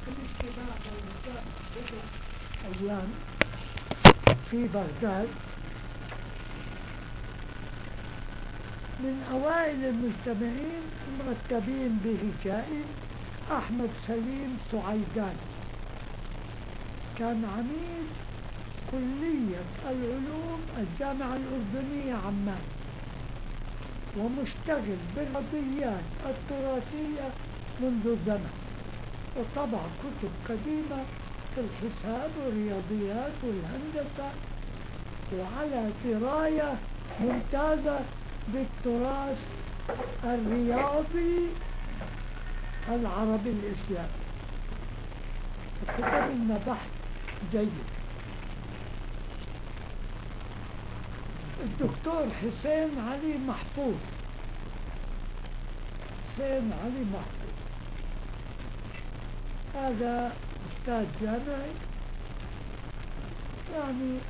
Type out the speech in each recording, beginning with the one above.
الاجتماع بين جامع أيام في بغداد من أوائل المجتمعين مرتبين بهجائي أحمد سليم سعيدان كان عميد كلية العلوم الجامعة الأردنية عمان ومشتغل بالرياضيات التراثية منذ زمن وطبع كتب قديمة في الحساب والرياضيات والهندسة وعلى دراية ممتازة بالتراث الرياضي العربي الإسلامي كتب لنا بحث جيد الدكتور حسين علي محفوظ حسين علي محفوظ هذا أستاذ جامعي يعني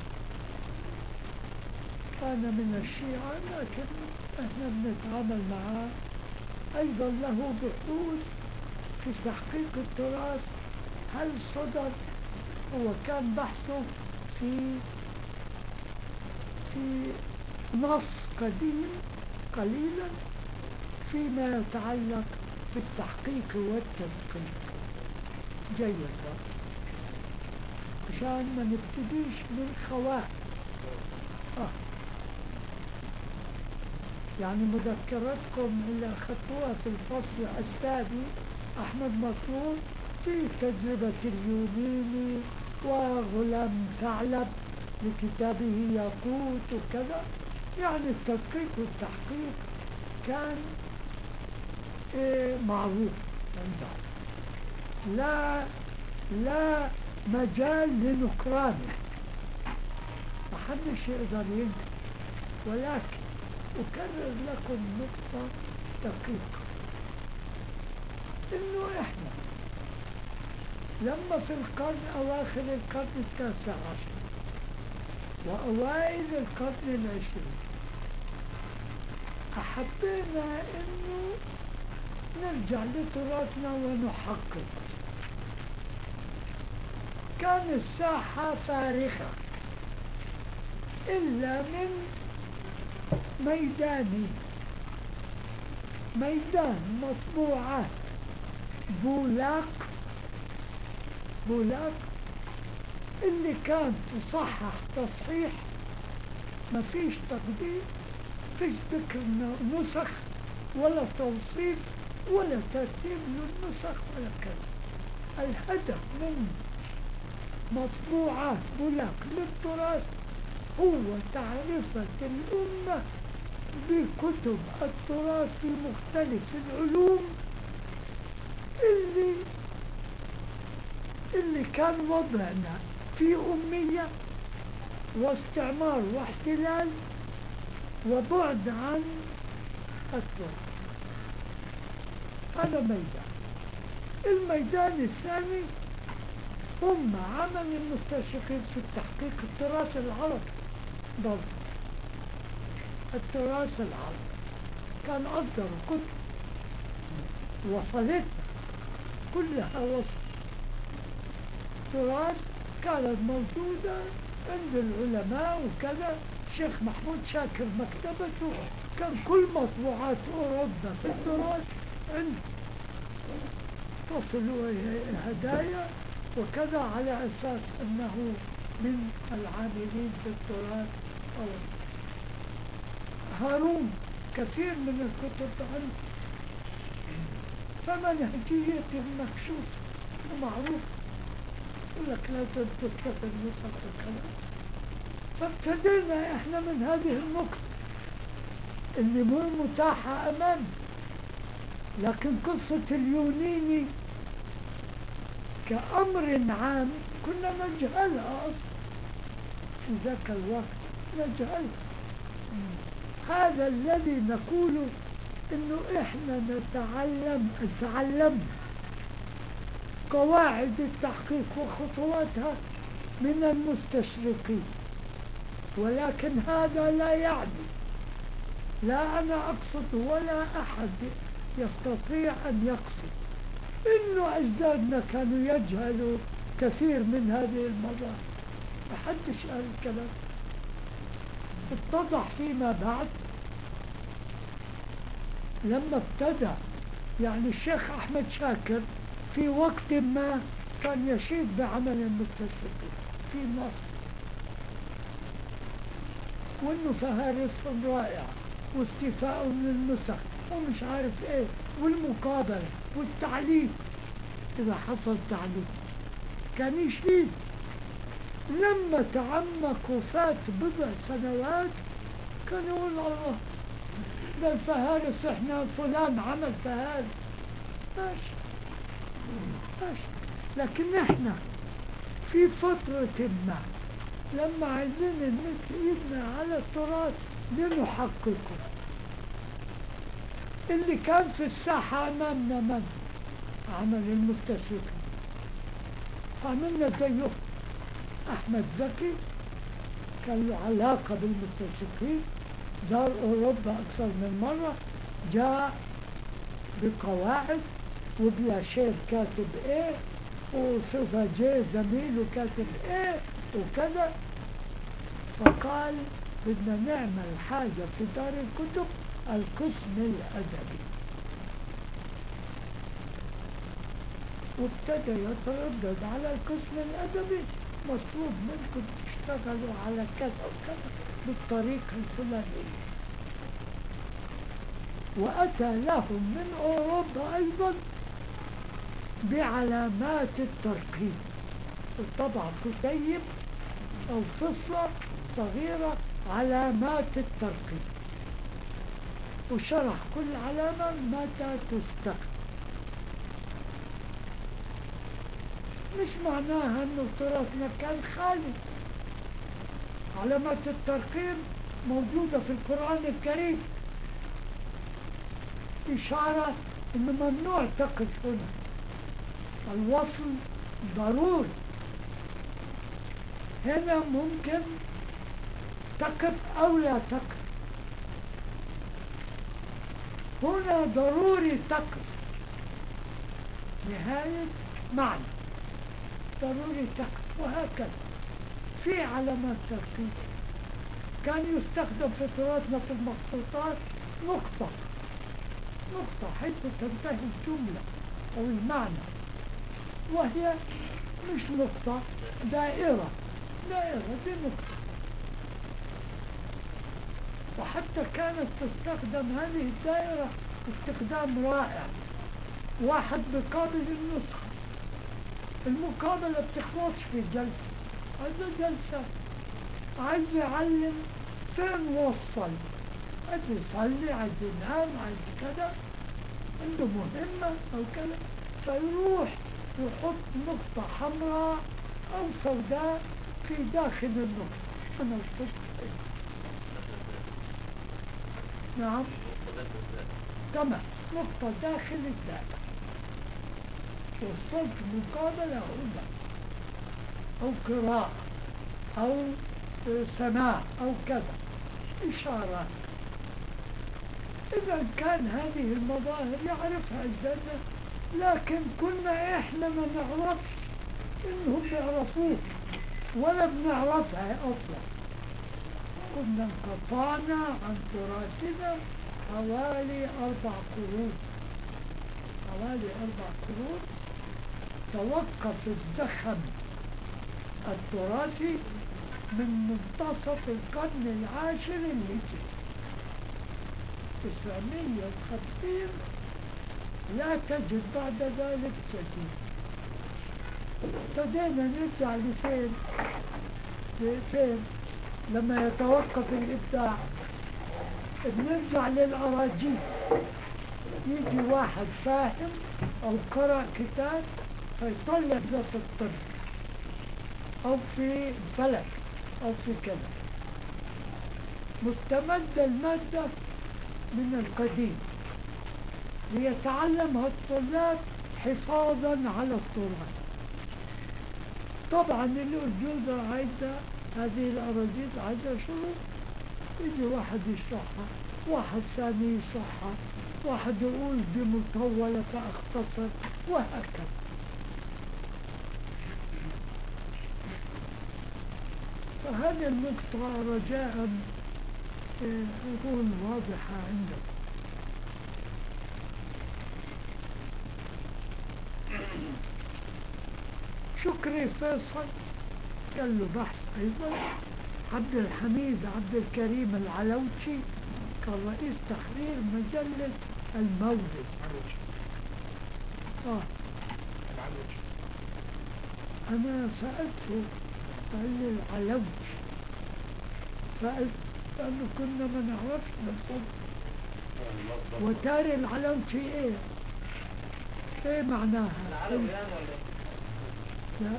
كان من الشيعة لكن احنا بنتعامل معه أيضا له بحوث في تحقيق التراث هل صدر هو كان بحثه في في نص قديم قليلا فيما يتعلق بالتحقيق والتدقيق جيد عشان ما نبتديش من خواء آه. يعني مذكرتكم اللي أخذتوها في الفصل الثاني أحمد مطلوب في تجربة اليوميني وغلام ثعلب لكتابه ياقوت وكذا يعني التدقيق والتحقيق كان إيه معروف عنده لا لا مجال لنكرانه ما حدش يقدر ينكر ولكن أكرر لكم نقطة دقيقة إنه إحنا لما في القرن أواخر القرن التاسع عشر وأوائل القرن العشرين أحبينا إنه نرجع لتراثنا ونحقق كان الساحة فارغة إلا من ميداني ميدان مطبوعات بولاق بولاق اللي كان تصحح تصحيح ما فيش تقديم فيش ذكر نسخ ولا توصيف ولا ترتيب للنسخ ولا كذا الهدف من مطبوعات بولاق للتراث هو تعرفة الأمة بكتب التراث في مختلف العلوم اللي اللي كان وضعنا في أمية واستعمار واحتلال وبعد عن التراث هذا ميدان الميدان الثاني هم عمل المستشرقين في التحقيق التراث العربي برضه التراث العربي كان أصدر كتب وصلتنا كلها وصل تراث كانت موجودة عند العلماء وكذا شيخ محمود شاكر مكتبته كان كل مطبوعات أوروبا في التراث عنده تصلوا هدايا وكذا على أساس أنه من العاملين في التراث أوروبا هارون كثير من الكتب عنه فمنهجية مكشوف ومعروف يقول لك لا تتخذ النسخ الكلام فابتدينا احنا من هذه النقطة اللي مو متاحة امامنا لكن قصة اليونيني كأمر عام كنا نجهلها أصلا في ذاك الوقت نجهلها هذا الذي نقوله انه احنا نتعلم تعلمنا قواعد التحقيق وخطواتها من المستشرقين ولكن هذا لا يعني لا أنا أقصد ولا أحد يستطيع أن يقصد إنه أجدادنا كانوا يجهلوا كثير من هذه المظاهر محدش قال الكلام اتضح فيما بعد لما ابتدى يعني الشيخ أحمد شاكر في وقت ما كان يشيد بعمل المستشرقين في مصر وانه فهارسهم رائع واستيفاء من النسخ ومش عارف ايه والمقابلة والتعليق اذا حصل تعليق كان يشيد لما تعمق وفات بضع سنوات كان يقول الله ده الفهارس احنا فلان عمل فهارس ماشي ماشي لكن احنا في فترة ما لما عايزين نمد ايدنا على التراث لنحققه اللي كان في الساحة امامنا من عمل المستشرقين عملنا زيه احمد زكي كان له علاقة بالمستشرقين زار اوروبا اكثر من مرة جاء بقواعد وبلاشير كاتب ايه وسوفاجيه زميله كاتب ايه وكذا فقال بدنا نعمل حاجة في دار الكتب القسم الأدبي وابتدى يتردد على القسم الأدبي مطلوب منكم تشتغلوا على كذا وكذا بالطريقة الفلانية وأتى لهم من أوروبا أيضا بعلامات الترقيم طبعا كتيب أو فصلة صغيرة علامات الترقيم وشرح كل علامة متى تستخدم مش معناها انه تراثنا كان خالي علامات الترقيم موجودة في القرآن الكريم إشارة انه ممنوع تقف هنا الوصل ضروري هنا ممكن تقف أو لا تقف هنا ضروري تقف نهاية معنى ضروري تقف وهكذا في علامات ترقيم كان يستخدم في تراثنا في المخطوطات نقطة نقطة حيث تنتهي الجملة أو المعنى وهي مش نقطة دائرة دائرة دي نقطة وحتى كانت تستخدم هذه الدائرة استخدام رائع واحد بقابل النسخة المقابلة بتخلصش في جلسة هذا جلسة عايز يعلم فين وصل عايز يصلي عايز ينام عايز كذا عنده مهمة أو كذا فيروح يحط نقطة حمراء أو سوداء في داخل النقطة أنا الصدق نعم تمام نقطة داخل الدائرة والصدق مقابلة هنا أو قراءة أو سماع أو كذا إشارات إذا كان هذه المظاهر يعرفها أجدادنا لكن كنا إحنا ما نعرفش إنهم يعرفوه ولا بنعرفها أصلا كنا انقطعنا عن تراثنا حوالي أربع قرون حوالي أربع قرون توقف الزخم التراثي من منتصف القرن العاشر الهجري 950 لا تجد بعد ذلك جديد ابتدينا نرجع لفين لفين لما يتوقف الإبداع بنرجع للأراجيل يجي واحد فاهم أو قرأ كتاب فيطلع ده في الطب أو في فلك أو في كذا مستمدة المادة من القديم ليتعلمها الطلاب حفاظا على التراث طبعا الأرجوزة عايزة هذه الأراجيز عايزة شروط يجي واحد يشرحها واحد ثاني يشرحها واحد يقول دي مطولة فاختصر وهكذا فهذه النقطة رجاء آه، تكون واضحة عندكم شكري فيصل قال له بحث أيضا عبد الحميد عبد الكريم العلوشي كان رئيس تحرير مجلة المولد آه أنا سألته قال لي العلوشي سألت لأنه كنا ما نعرفش نقول وتاري العلوشي إيه؟ إيه معناها؟ العلوي يعني ولا ايه؟ لا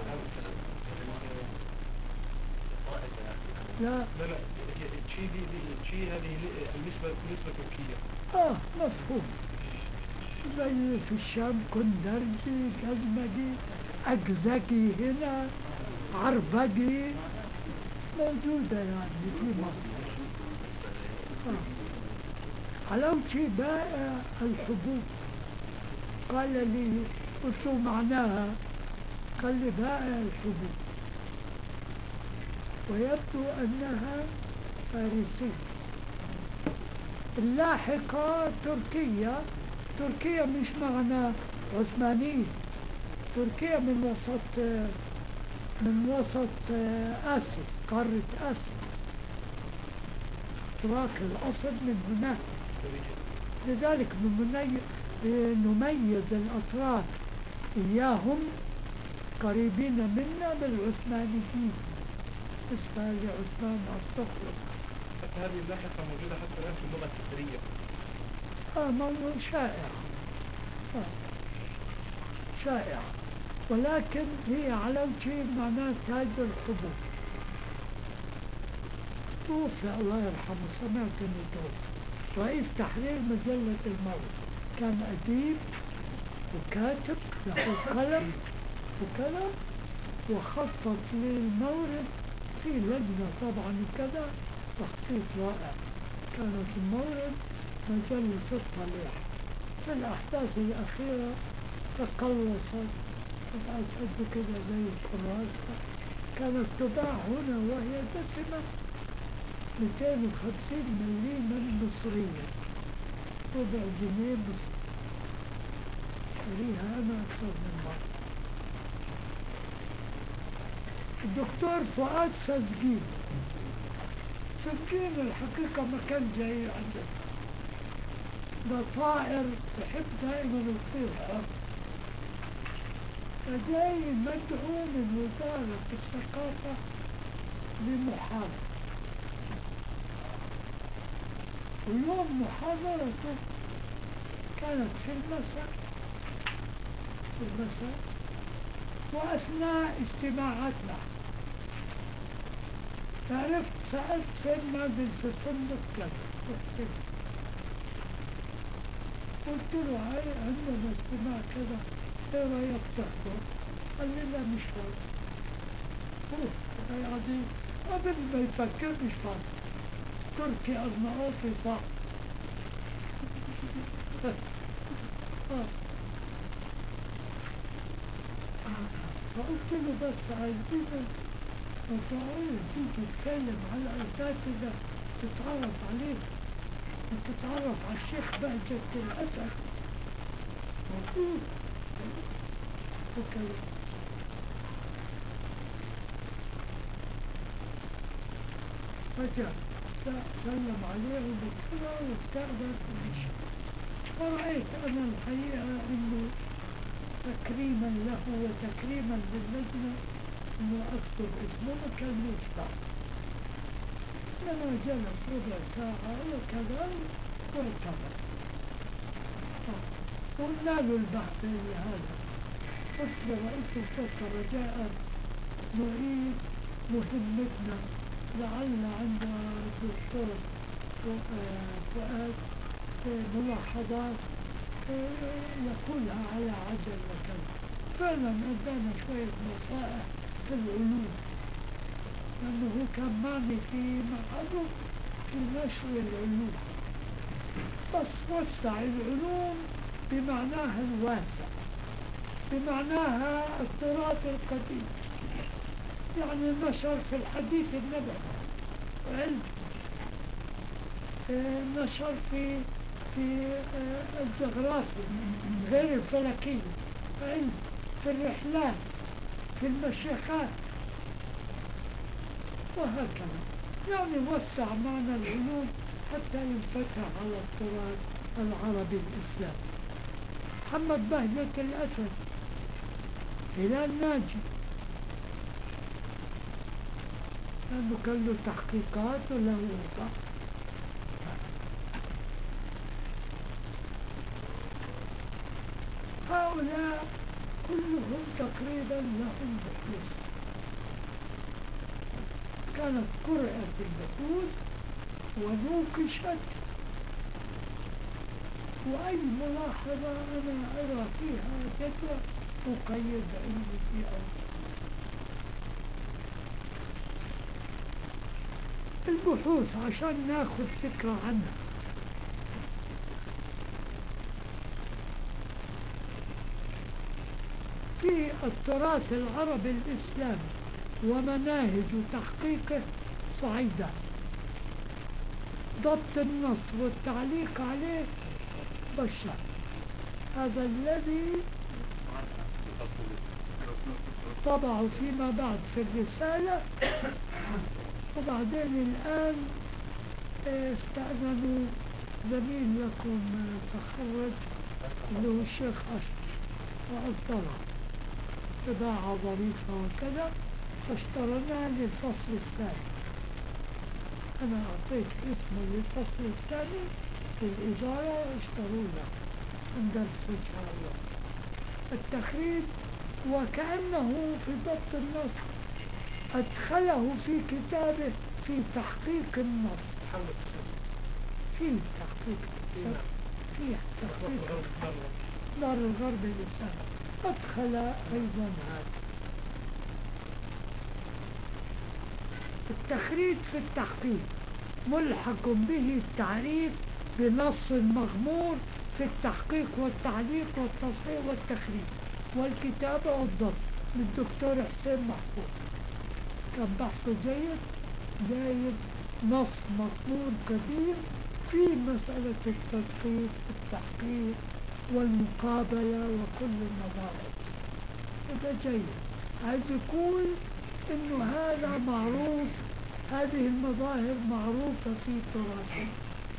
لا لا لا هي تشي دي دي تشي هذه ل- النسبة نسبة تركية آه مفهوم زي في الشام كندرجي كزمجي أجزجي هنا عربجي موجودة يعني في مصر آه. علوشي بائع الحبوب قال لي قلت له معناها قال لي بائع الحبوب ويبدو أنها فارسية اللاحقة تركيا تركيا مش معنى عثمانية تركيا من وسط من وسط آسيا قارة آسيا تراك الأصل من هناك لذلك نمي- نميز الأتراك إياهم قريبين منا بالعثمانيين اسمها لعثمان أستغفر حتى هذه اللاحقة موجودة حتى الآن في اللغة التترية آه موضوع شائع آه. شائع ولكن هي علوشي معناه تاج الحبوب توفي الله يرحمه سمعت انه توفي رئيس تحرير مجلة الموت كان أديب وكاتب له قلم وكلام وخطط للمورد في لجنة طبعا وكذا تخطيط رائع كانت المورد مجلة الطليع في الأحداث الأخيرة تقلصت طبعا قد كده زي الكراسة كانت تباع هنا وهي دسمة 250 مليما مصريا ربع جنيه مصري شريها أنا أكثر من مرة الدكتور فؤاد سجين سجين الحقيقة ما كان جاي عندنا ده طائر يحب دائما يطير حر فجاي مدعو من وزارة الثقافة لمحاضرة ويوم محاضرته كانت في المساء في المساء وأثناء اجتماعاتنا عرفت سألت فين نازل في الفندق كذا رحت له. قلت له هاي عندنا اجتماع كذا ايه رأيك تحضر؟ قال لي لا مش فاضي روح يعني قبل ما يفكر مش فاضي تركي أرناؤوطي صح آه. فقلت له بس عايزين مشاعر دي تتكلم على الأساتذة تتعرف عليه وتتعرف على الشيخ بهجة الأسد موجود وكذا فجاء سلم عليه وبكذا واستأذن ومشي فرأيت أنا الحقيقة إنه تكريما له وتكريما للجنة انه اكتب اسمه ما كان يشبع لما جلس ربع ساعة وكذا واعتمد قلنا له البحث هذا قلت لرئيس الشرطة رجاء نعيد مهمتنا لعل عند الدكتور فؤاد ملاحظات يقولها على عجل وكذا فعلا ادانا شوية نصائح في العلوم لأنه هو كان معني في معهده في نشر العلوم بس وسع العلوم بمعناها الواسع بمعناها التراث القديم يعني نشر في الحديث النبوي علم آه، نشر في في آه، الجغرافيا غير الفلكية علم في الرحلات في المشيخات وهكذا يعني وسع معنى العلوم حتى ينفتح على التراث العربي الإسلامي محمد بهجة الأسد هلال ناجي لأنه كان له تحقيقات وله وقع هؤلاء كلهم تقريبا لهم بحوث كانت قرأت البحوث ونوقشت وأي ملاحظة أنا أرى فيها جدوى أقيد عندي في أوصى البحوث عشان ناخذ فكرة عنها في التراث العربي الإسلامي ومناهج تحقيقه صعيدة ضبط النص والتعليق عليه بشر هذا الذي طبعوا فيما بعد في الرسالة وبعدين الآن استأذنوا زميل لكم تخرج اللي هو الشيخ أشرف وأصدره طباعة ظريفة وكذا فاشترنا للفصل الثاني أنا أعطيت اسمه للفصل الثاني في الإدارة واشتروا له ندرس إن شاء الله التخريج وكأنه في ضبط النص أدخله في كتابه في تحقيق النص في تحقيق في تحقيق دار الغرب الإسلامي أدخل أيضا هذا التخريج في التحقيق ملحق به التعريف بنص مغمور في التحقيق والتعليق والتصحيح والتخريج والكتابة والضبط للدكتور حسين محفوظ كان بحثه جيد جايب نص مغمور كبير في مسألة التدقيق التحقيق والمقابلة وكل المظاهر وده جيد عايز يقول انه هذا معروف هذه المظاهر معروفة في تراثنا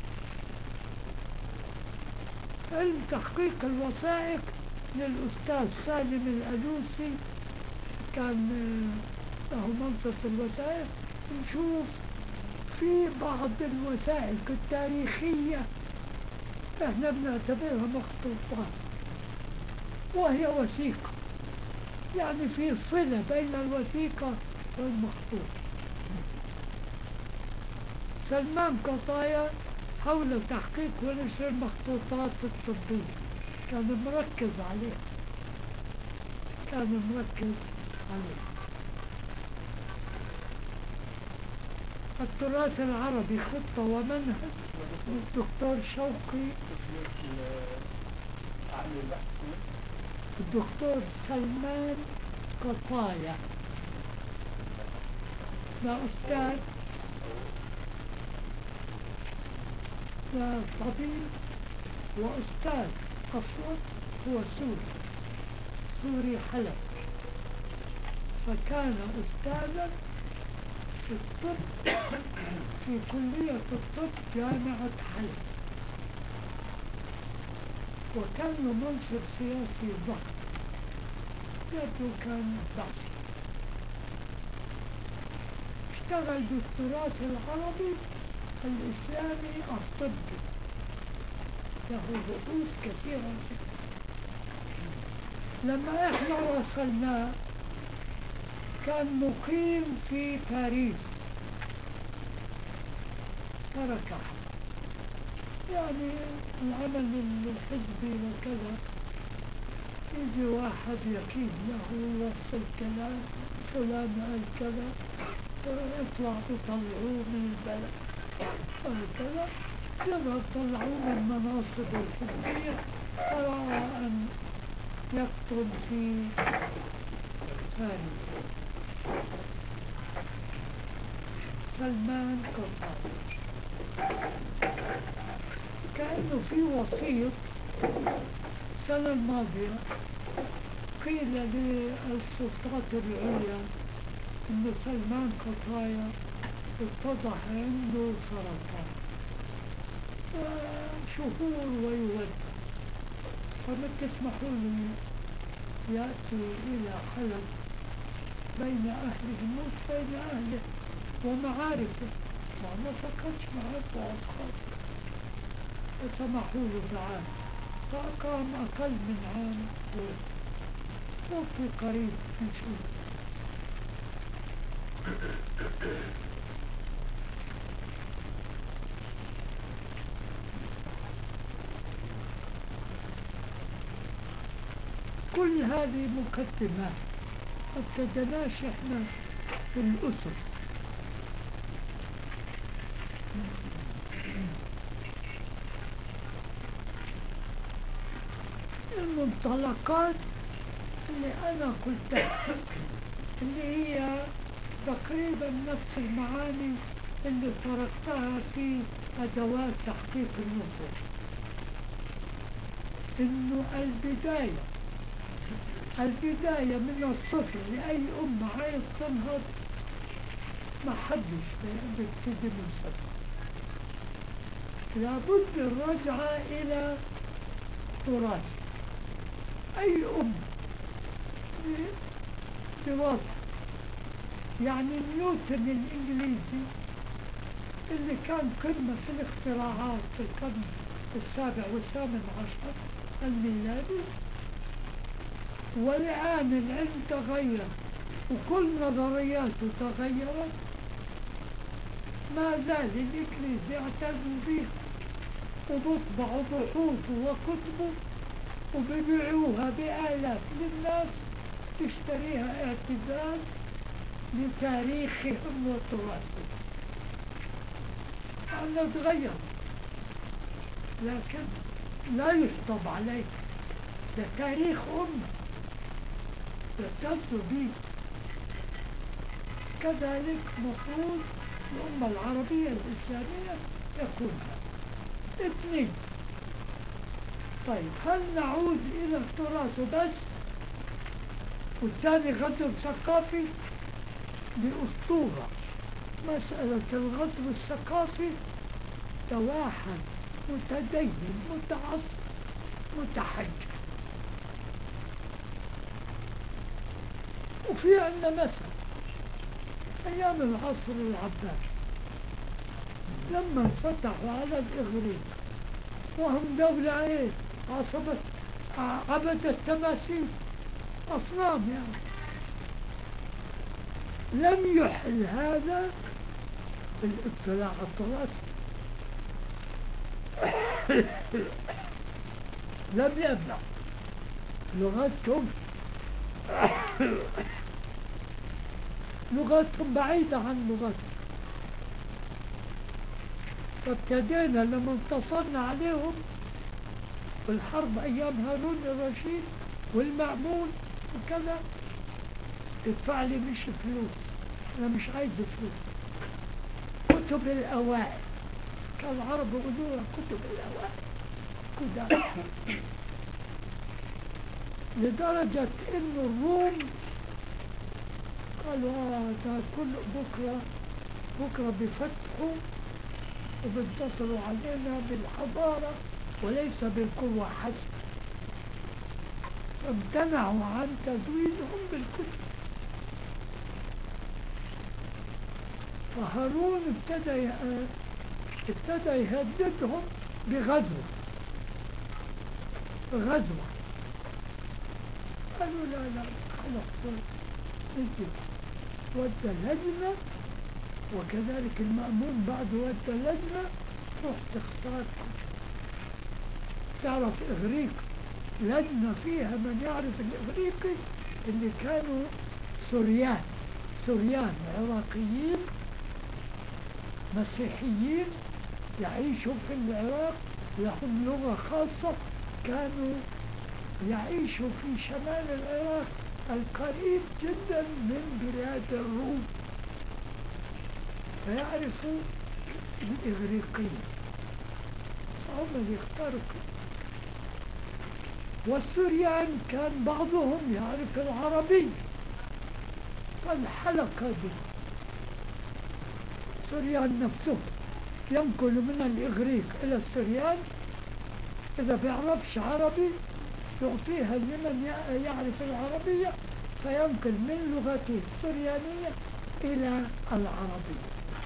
علم تحقيق الوثائق للأستاذ سالم الألوسي كان له منصب في الوثائق نشوف في بعض الوثائق التاريخية احنا بنعتبرها مخطوطات وهي وثيقة يعني في صلة بين الوثيقة والمخطوط سلمان قطايا حول تحقيق ونشر المخطوطات الطبية كان مركز عليه كان مركز عليه التراث العربي خطة ومنهج للدكتور شوقي الدكتور سلمان قطايا ده أستاذ ده طبيب وأستاذ أصلا هو سوري سوري حلب فكان أستاذا في الطب في كلية الطب جامعة حلب وكان له منصب سياسي ضخم يبدو كان ضعف اشتغل بالتراث العربي الإسلامي الطبي له بحوث كثيرة جدا لما احنا راسلناه كان مقيم في باريس تركه يعني العمل الحزبي وكذا يجي واحد يكيد له يوصل كلام فلان قال كذا اطلع تطلعوه من البلد وهكذا يذهب طلعوه من المناصب الحزبية أرى أن يقطن في فارس سلمان قطان كأنه في وسيط السنة الماضية قيل للسلطات العليا أن سلمان قطايا اتضح عنده سرطان شهور ويودع فما تسمحوا لي يأتي إلى حلب بين أهله مش بين أهله ومعارفه وما فقدش معارفه وأصحابه فسمحوا له تعال فأقام أقل من عام وفي قريب إن شاء الله كل هذه مقدمات ما ابتدناش احنا في الأسس المنطلقات اللي أنا قلتها اللي هي تقريبا نفس المعاني اللي طرقتها في أدوات تحقيق النصوص إنه البداية البداية من الصفر لأي أمة عايز تنهض ما حدش بيبتدي من صفر لابد الرجعة إلى تراث أي أمة بوضع يعني نيوتن الإنجليزي اللي كان قمة في الاختراعات في القرن السابع والثامن عشر الميلادي والآن العلم تغير وكل نظرياته تغيرت ما زال الإنجليز يعتزوا بها وبطبعوا بحوثه وكتبه وبيبيعوها بآلاف للناس تشتريها اعتزاز لتاريخهم وتراثهم أنا تغير لكن لا يشطب عليه ده تاريخ أمة يعتز به كذلك مفروض الأمة العربية الإسلامية يكون هذا اثنين طيب هل نعود إلى التراث بس والثاني غزو ثقافي بأسطورة مسألة الغزو الثقافي ده واحد متدين متعصب متحجر وفي عندنا مثل أيام العصر العباسي لما انفتحوا على الإغريق وهم دولة ايه عصبت عبدت تماثيل أصنام يعني لم يحل هذا بالاطلاع على التراث لم يمنع لغتهم لغتهم بعيدة عن لغتنا فابتدينا لما انتصرنا عليهم في الحرب أيام هارون الرشيد والمأمون وكذا ادفع لي مش فلوس أنا مش عايز فلوس كتب الأوائل كان العرب يقولوا كتب الأوائل كده لدرجة إن الروم قالوا آه ده كل بكرة بكرة بيفتحوا وبينتصروا علينا بالحضارة وليس بالقوة حسب فامتنعوا عن تزويدهم بالكتب فهارون ابتدى ابتدى يهددهم بغزوة غزوة قالوا لا لا خلاص نجي ودى لجنة وكذلك المأمون بعد ودى لجنة تروح تختار كتب تعرف إغريق لجنة فيها من يعرف الإغريقي اللي كانوا سوريان سوريان عراقيين مسيحيين يعيشوا في العراق لهم لغة خاصة كانوا يعيش في شمال العراق القريب جدا من بلاد الروم فيعرفوا الإغريقية هم اللي اخترقوا والسوريان كان بعضهم يعرف العربية فالحلقة دي سوريان نفسهم ينقل من الإغريق إلى السوريان إذا بيعرفش عربي يعطيها لمن ي- يعرف العربية فينقل من لغته السريانية إلى العربية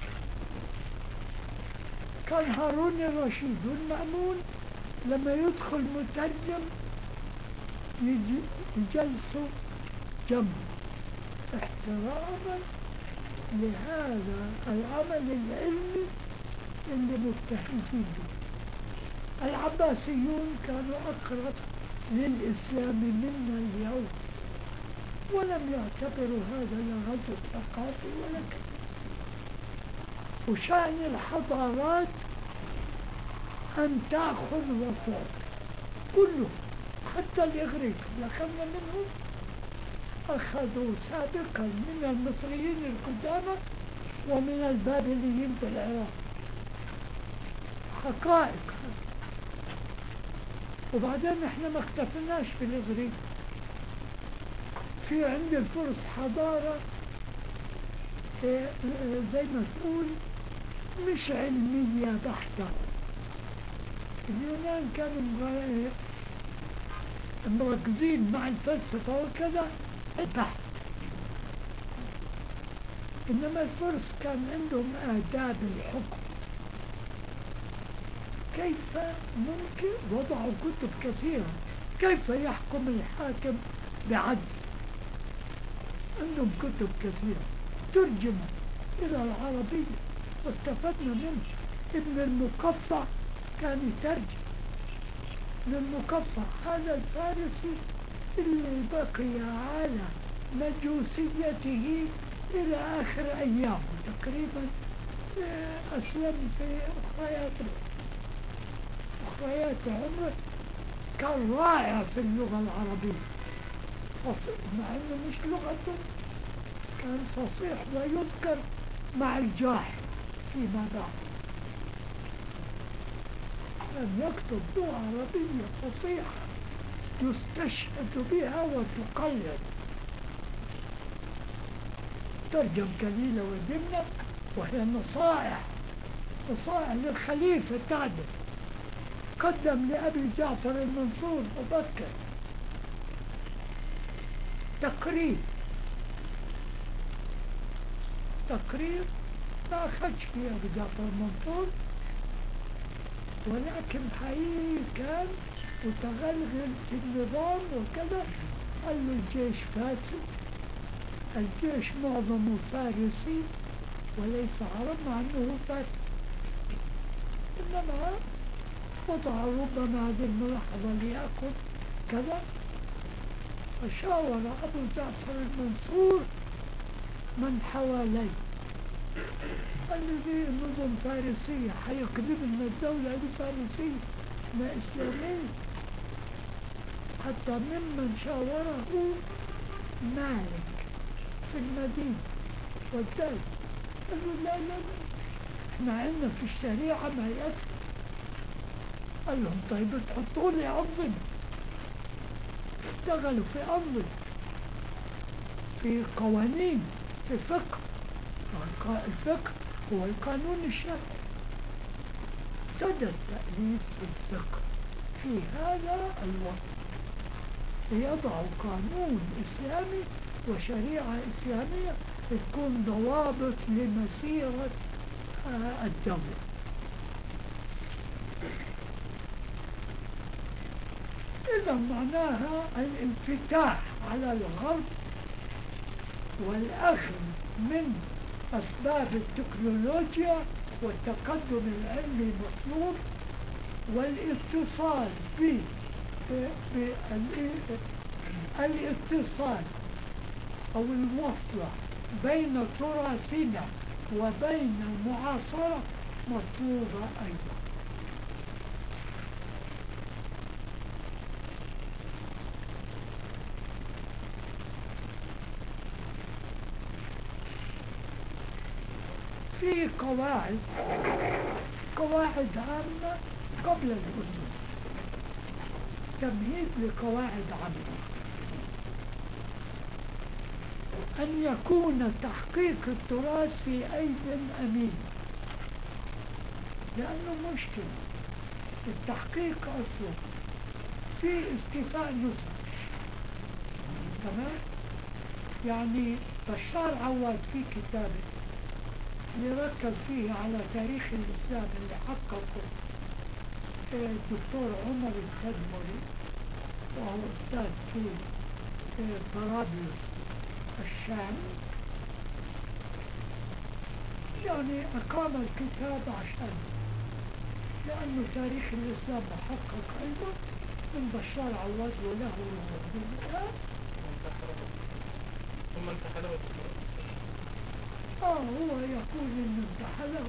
كان هارون الرشيد والمأمون لما يدخل مترجم يجي يجلسوا جنبه احتراما لهذا العمل العلمي اللي متحدين به العباسيون كانوا أقرب للإسلام منا اليوم ولم يعتبروا هذا لا غزو ثقافي ولا كذا وشأن الحضارات أن تأخذ وتعطي كله حتى الإغريق اللي أخذنا منهم أخذوا سابقا من المصريين القدامى ومن البابليين في العراق حقائق وبعدين احنا ما اكتفناش بالإغريق في عند الفرس حضارة اه، اه، زي ما تقول مش علمية بحتة اليونان كانوا مغا- مركزين مع الفلسفة وكذا البحث إنما الفرس كان عندهم آداب الحكم كيف ممكن وضعوا كتب كثيرة كيف يحكم الحاكم بعدل عندهم كتب كثيرة ترجمت إلى العربية واستفدنا منه ابن المقفع كان يترجم ابن المقفع هذا الفارسي اللي بقي على مجوسيته إلى آخر أيامه تقريبا آه، أسلم في أخريات أخريات عمره كان رائع في اللغة العربية فصيح مع أنه مش لغته كان فصيح ويذكر مع الجاحظ فيما بعد كان يكتب لغة عربية فصيحة يستشهد بها وتقلد ترجم كليلة ودمنة وهي نصائح نصائح للخليفة التعدل قدم لأبي جعفر المنصور مبكر تقرير تقرير ما أخذش فيه أبو جعفر المنصور ولكن حقيقي كان متغلغل في النظام وكذا قال له الجيش فاسد الجيش معظمه فارسي وليس عرب مع انه فاسد انما وضع ربما هذه الملاحظة ليأخذ كذا فشاور أبو جعفر المنصور من حواليه قال له دي نظم فارسية حيقلب لنا الدولة دي فارسية ما إسلامية حتى ممن شاوره مالك في المدينة والدولة قال له لا لا لا احنا عندنا في الشريعة ما يكفي قال لهم طيب تحطوا لي أنظمة اشتغلوا في أنظمة في قوانين في فقه الق- الفقه هو القانون الشرعي ابتدى التأليف في الفقه في هذا الوقت ليضعوا قانون إسلامي وشريعة إسلامية تكون ضوابط لمسيرة آه، الدولة إذا معناها الانفتاح على الغرب والأخذ من أسباب التكنولوجيا والتقدم العلمي المطلوب والاتصال ب ب- بال- الاتصال أو الوصلة بين تراثنا وبين المعاصرة مطلوبة أيضا في قواعد قواعد عامة قبل الأسس تمهيد لقواعد عامة أن يكون تحقيق التراث في أيد أمين لأنه مشكلة التحقيق أصلا في استيفاء نسخ تمام يعني بشار عواد في كتابه يركز فيه على تاريخ الإسلام اللي حققه الدكتور عمر التدمري وهو أستاذ في طرابلس الشام يعني أقام الكتاب عشان لأنه تاريخ الإسلام محقق أيضا من بشار عواد وله دنيا ثم انتحله بالدكتور آه هو يقول إنه انتحله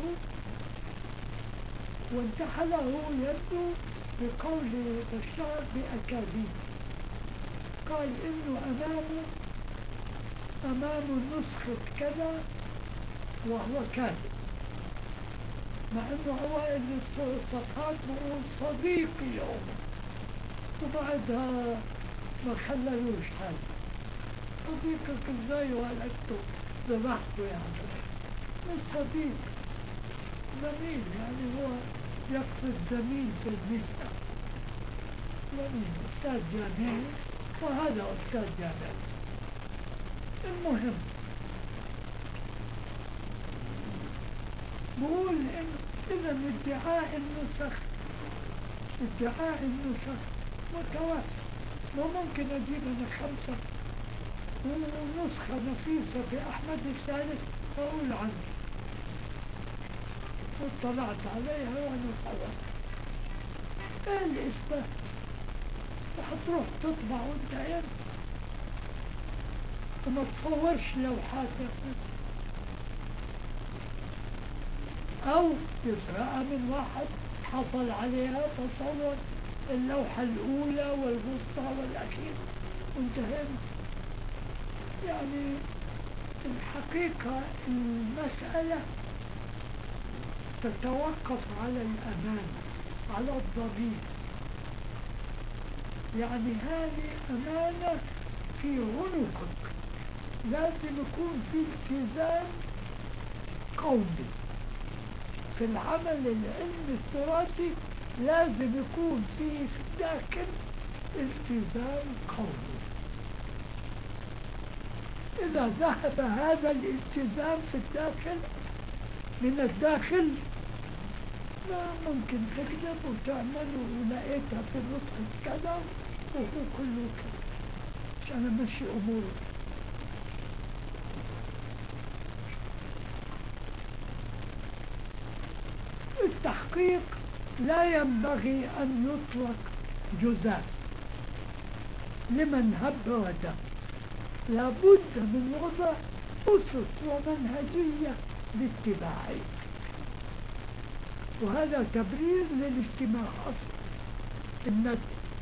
وانتحله يبدو بقول بشار بأكاذيب قال إنه أمامه أمامه نسخة كذا وهو كاذب مع انه اوائل الصفحات بقول صديقي عمر وبعدها ما خللوش حاجة صديقك ازاي ولدته ذبحته يعني مش صديق زميل يعني هو يقصد زميل في المهنة زميل أستاذ جامعي وهذا أستاذ جامعي المهم بقول إن إذا ادعاء النسخ ادعاء النسخ متواتر وممكن أجيب أنا خمسة ونسخة نفيسة في أحمد الثالث وأقول عنه واطلعت عليها وأنا صورت إيه الإثبات وحتروح تطبع وانت عين وما تصورش لوحات يا أخي أو يسرقها من واحد حصل عليها تصور اللوحة الأولى والوسطى والأخيرة وانتهينا يعني الحقيقة المسألة تتوقف على الأمان على الضمير يعني هذه أمانة في عنقك لازم يكون في التزام قومي في العمل العلمي التراثي لازم يكون في داخل التزام قومي إذا ذهب هذا الالتزام في الداخل من الداخل ما ممكن تكذب وتعمل ولقيتها في نسخة كذا وهو كله كذا عشان أمشي أموري التحقيق لا ينبغي أن يطلق جزاء لمن هب ودب لابد من وضع أسس ومنهجية لاتباعه وهذا تبرير للاجتماع أصلا إن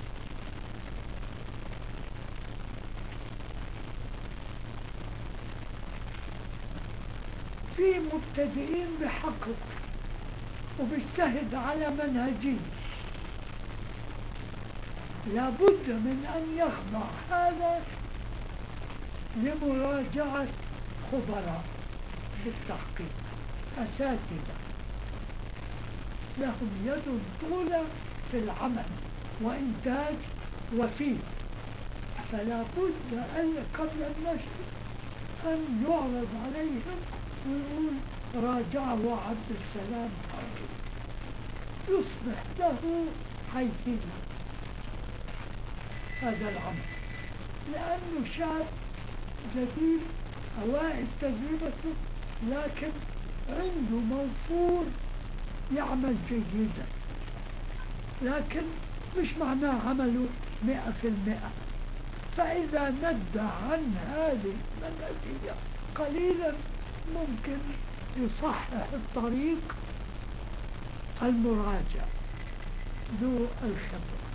في مبتدئين بحقق وبيجتهد على منهجية لابد من أن يخضع هذا لمراجعة خبراء بالتحقيق أساتذة لهم يد طولة في العمل وإنتاج وفيه فلا بد أن قبل النشر أن يعرض عليهم ويقول راجعه عبد السلام حاكم يصبح له حيثية هذا العمل لأنه شاب جديد أوائل تجربته لكن عنده موفور يعمل جيدا لكن مش معناه عمله مئة في المئة فإذا ند عن هذه المنهجية قليلا ممكن يصحح الطريق المراجع ذو الخبرة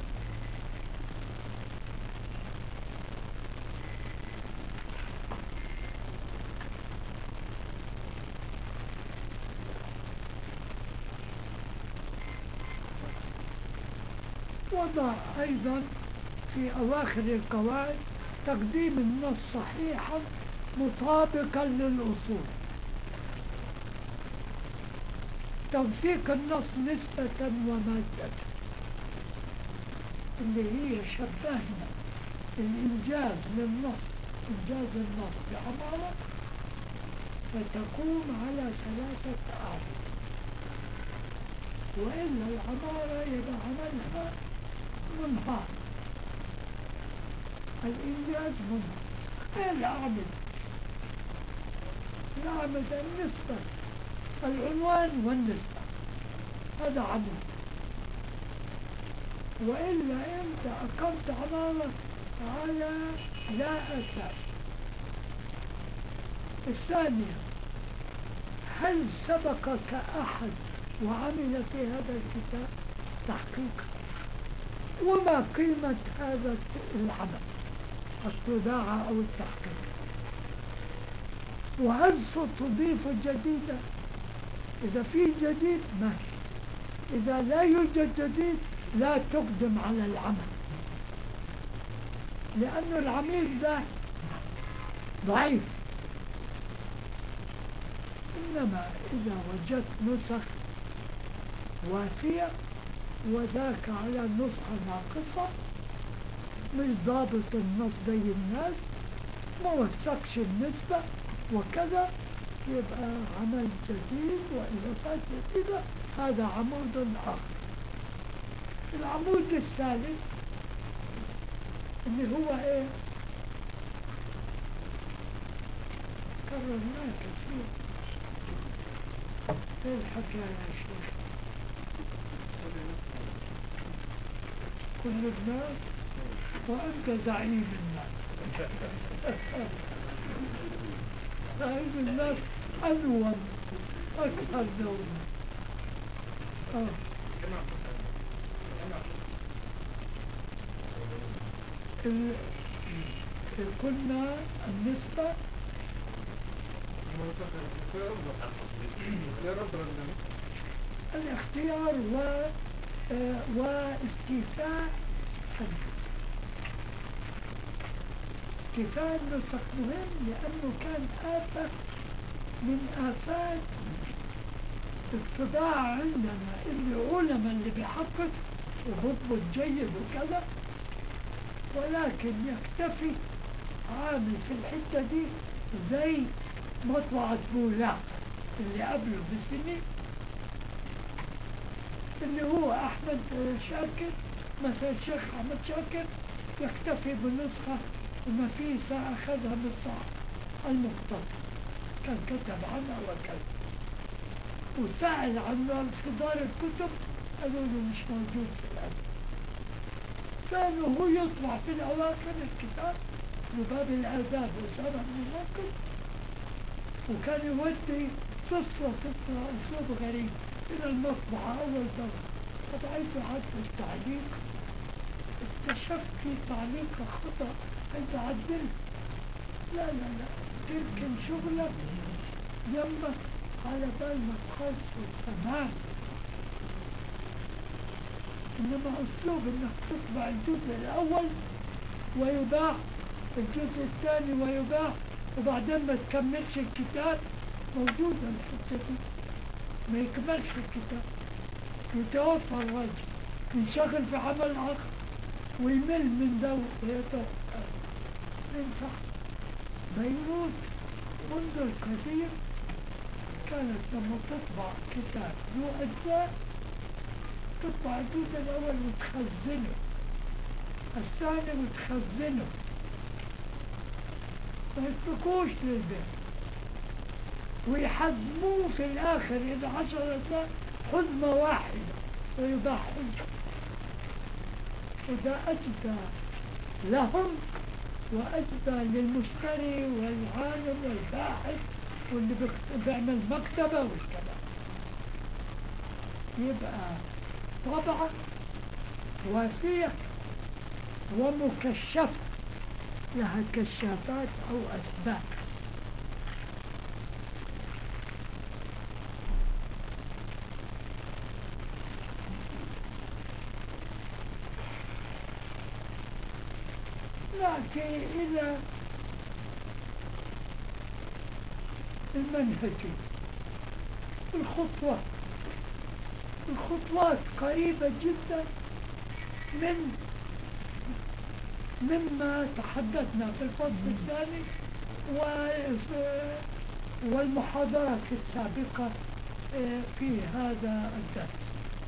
وضع أيضا في أواخر القواعد تقديم النص صحيحا مطابقا للأصول توثيق النص نسبة ومادة اللي هي شبهنا الإنجاز للنص إنجاز النص بعمارة فتقوم على ثلاثة أعمال وإلا العمارة يبقى عملها منهار الإنجاز منهار إيه الأعمال الأعمال النسبة العنوان والنسبة هذا عمود وإلا أنت أقمت عمارة على لا أساس الثانية هل سبقك أحد وعمل في هذا الكتاب تحقيقا وما قيمة هذا العمل الطباعة أو التحقيق وهل ستضيف جديدا إذا في جديد ماشي إذا لا يوجد جديد لا تقدم على العمل لأن العميل ده ضعيف إنما إذا وجدت نسخ وافية وذاك على نسخة ناقصة مش ضابط النص زي الناس ما وثقش النسبة وكذا يبقى عمل جديد وإضافات جديدة هذا عمود آخر العمود الثالث اللي هو ايه كررناه كثير ايه الحكاية يا شيخ كل الناس وأنت زعيم الناس زعيم الناس أنوم أكثر نوما آه. ال- قلنا النسبة الاختيار و آه، واستيفاء النسخ استيفاء النسخ مهم لأنه كان آفة من آفات الصداع عندنا اللي علماء اللي بيحقق وهو جيد وكذا ولكن يكتفي عامل في الحتة دي زي مطبعة بولاق اللي قبله بسنين اللي هو أحمد شاكر مثلا الشيخ أحمد شاكر يكتفي بنسخة نفيسة أخذها من صاحب المختصر كان كتب عنها وكذا وسأل عن في دار الكتب قالوا له مش موجود في الأدب كان هو يطلع في الأواخر الكتاب لباب الآداب وسبب الموقف وكان يودي قصة قصة أسلوب غريب إلى المطبعة أول مرة فبعيت عدت التعليق اكتشفت في تعليق خطأ أنت عدلت لا لا لا تركن شغلك يمك على بال ما تخلص تمام إنما أسلوب إنك تطبع الجزء الأول ويباع الجزء الثاني ويباع وبعدين ما تكملش الكتاب موجودة الحتة دي ما يكملش الكتاب يتوفى الرجل ينشغل في عمل آخر ويمل من ده ويتوفى ينفع بيروت منذ القديم كانت لما تطبع كتاب ذو أجزاء تطبع الجزء الأول وتخزنه الثاني وتخزنه ما يتركوش للبيت ويحزموه في الآخر إذا عشر أجزاء حزمة واحدة ويباع حزمة وده أجدى لهم وأجدى للمشتري والعالم والباحث واللي بيخت- بيعمل مكتبة والكلام يبقى طبعا وافية ومكشفة لها كشافات أو أسباب نأتي إلى المنهجية الخطوات الخطوات قريبة جدا من مما تحدثنا في الفصل الثاني والمحاضرات السابقة آه، في هذا الدرس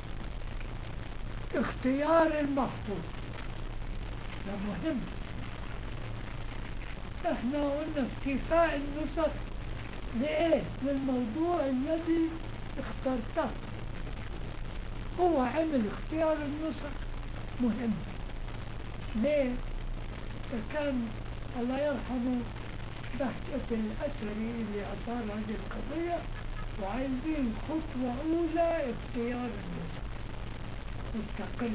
اختيار المخطوط ده مهم احنا قلنا استيفاء النسخ لإيه؟ للموضوع الذي اخترته هو عمل اختيار النسخ مهم ليه؟ فكان الله يرحمه بهجة الأثري اللي أثار هذه القضية وعايزين خطوة أولى اختيار النسخ مستقل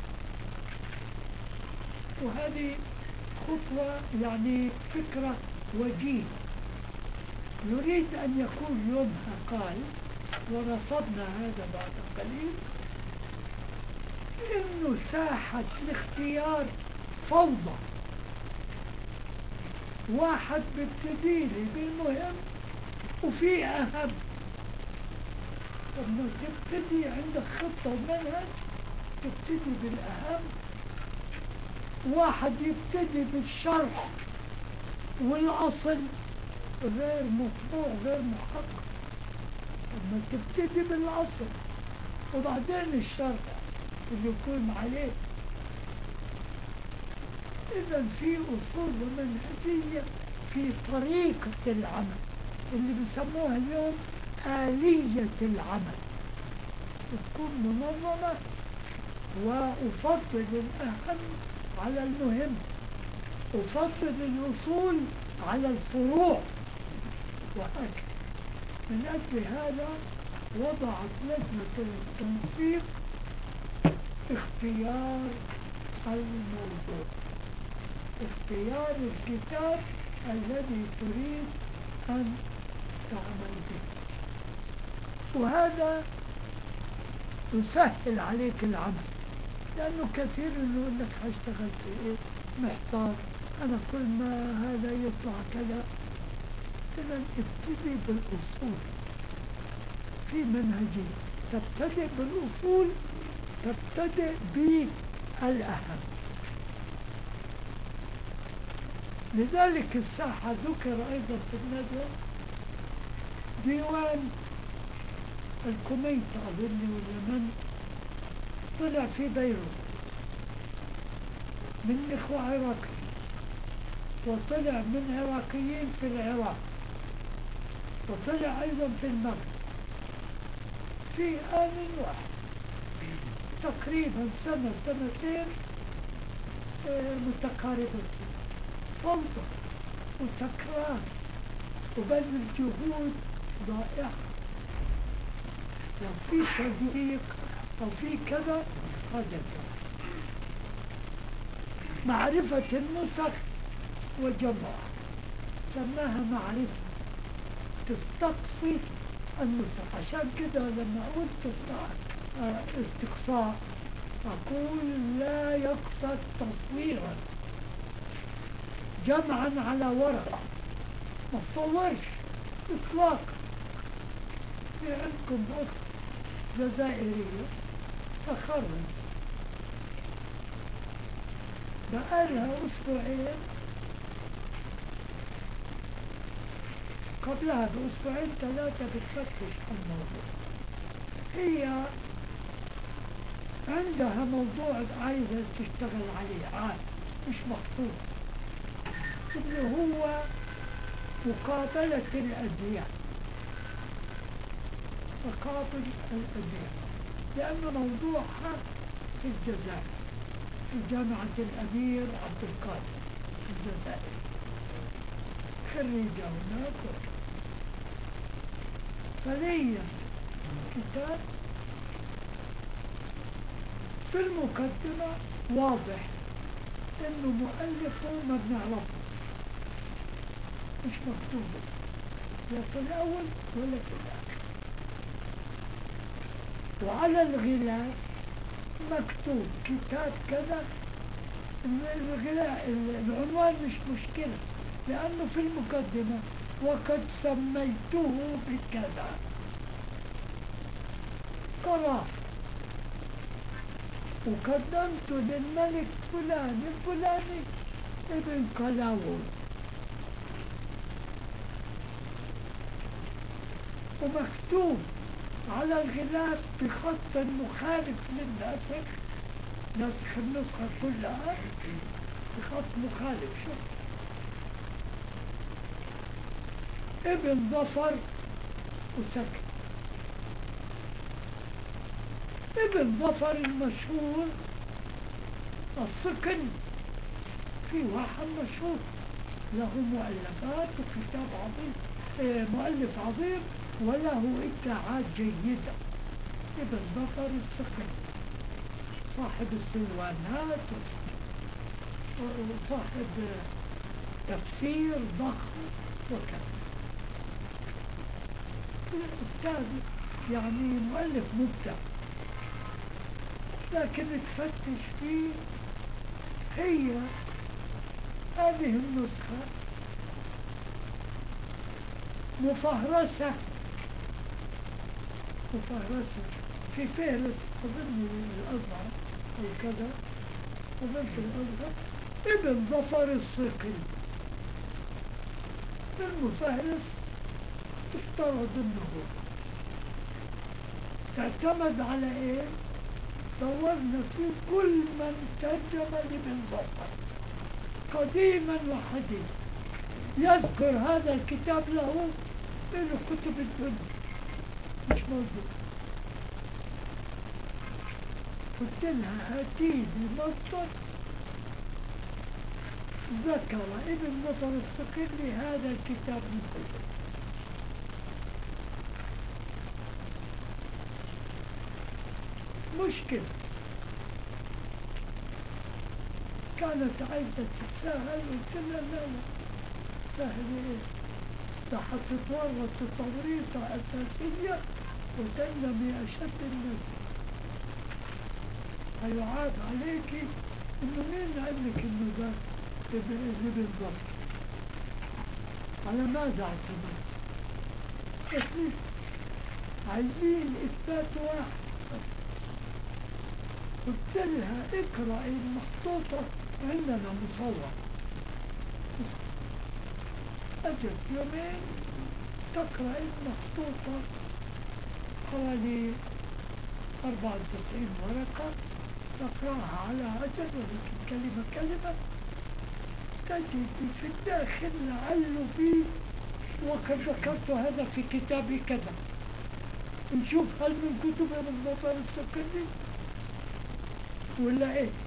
وهذه خطوة يعني فكرة وجيه يريد أن يكون يومها قال ورصدنا هذا بعد قليل إنه ساحة الاختيار فوضى واحد بيبتدي لي بالمهم وفي أهم لما تبتدي عندك خطة ومنهج تبتدي بالأهم واحد يبتدي بالشرح والأصل غير مطبوع غير محقق لما تبتدي بالأصل وبعدين الشرح اللي يكون عليه إذا في أصول ومنهجية في طريقة العمل اللي بيسموها اليوم آلية العمل تكون منظمة وأفضل الأهم على المهم أفضل الأصول على الفروع وهكذا من أجل هذا وضعت لجنة التنسيق اختيار الموضوع اختيار الكتاب الذي تريد أن تعمل به وهذا يسهل عليك العمل لأنه كثير إنه يقول لك هشتغل في إيه محتار أنا كل ما هذا يطلع كذا إذا ابتدي بالأصول في منهجية تبتدئ بالأصول تبتدئ بالأهم لذلك الساحة ذكر أيضا في الندوة ديوان الكوميت أظن ولا من طلع في بيروت من إخوة عراقي وطلع من عراقيين في العراق وطلع أيضا في المغرب في آن واحد تقريبا سنة سنتين آه، متقاربة فوضى وتكرار وبذل جهود ضائعة لو في تضييق أو في كذا هذا معرفة النسخ وجمعها سماها معرفة تستقصي النسخ عشان كده لما قلت استقصاء أقول لا يقصد تصويرا جمعا على ورقة ما تصورش إطلاقا في عندكم أخت جزائرية تخرج بقالها أسبوعين قبلها بأسبوعين ثلاثة بتفتش الموضوع هي عندها موضوع عايزة تشتغل عليه عاد مش مخطوط اللي هو مقابلة الأديان تقابل الأديان لأنه موضوعها في الجزائر في جامعة الأمير عبد القادر في الجزائر خريجة هناك فلي كتاب في المقدمة واضح انه مؤلفه ما بنعرفه مش مكتوب لا في الاول ولا في الاخر وعلى الغلاف مكتوب كتاب كذا الغلاء العنوان مش مشكلة لأنه في المقدمة وقد سميته بكذا قرار وقدمت للملك فلان الفلاني ابن قلاوون ومكتوب على الغلاف بخط مخالف للناسخ ناسخ النسخة كلها بخط مخالف شوف ابن ظفر وسكت ابن ظفر المشهور الصقل في واحد مشهور له مؤلفات وكتاب عظيم آه، مؤلف عظيم وله ابداعات جيدة ابن ظفر الصقل صاحب السلوانات وصاحب تفسير ضخم وكذا الأستاذ يعني مؤلف مبدع لكن تفتش فيه هي هذه النسخة مفهرسة مفهرسة في فهرس أظن الأزهر أو كذا أظن في الأزهر ابن ظفر الصقل المفهرس افترض انه هو اعتمد على ايه دورنا في كل من ترجم لابن ظفر قديما وحديثا يذكر هذا الكتاب له من كتب الدنيا مش موجود قلت لها هاتي المصدر ذكر ابن مطر الصقلي هذا الكتاب من كتب مشكلة كانت عايزة تتساهل قلت لها لا لا سهل ايه ده هتتورط توريطة أساسية وتنمي أشد الناس هيعاب عليكي إنه مين قال لك إنه ده ابن ابن ظفر على ماذا اعتمد؟ قلت لي عايزين إثبات واحد قلت لها اقرأ المخطوطة عندنا مصور أجل يومين تقرأ المخطوطة حوالي أربعة وتسعين ورقة تقرأها على عجل ولكن كلمة كلمة تجد في الداخل لعل فيه وقد ذكرت هذا في كتابي كذا نشوف هل من كتب ابن بطل السكري ولا ايه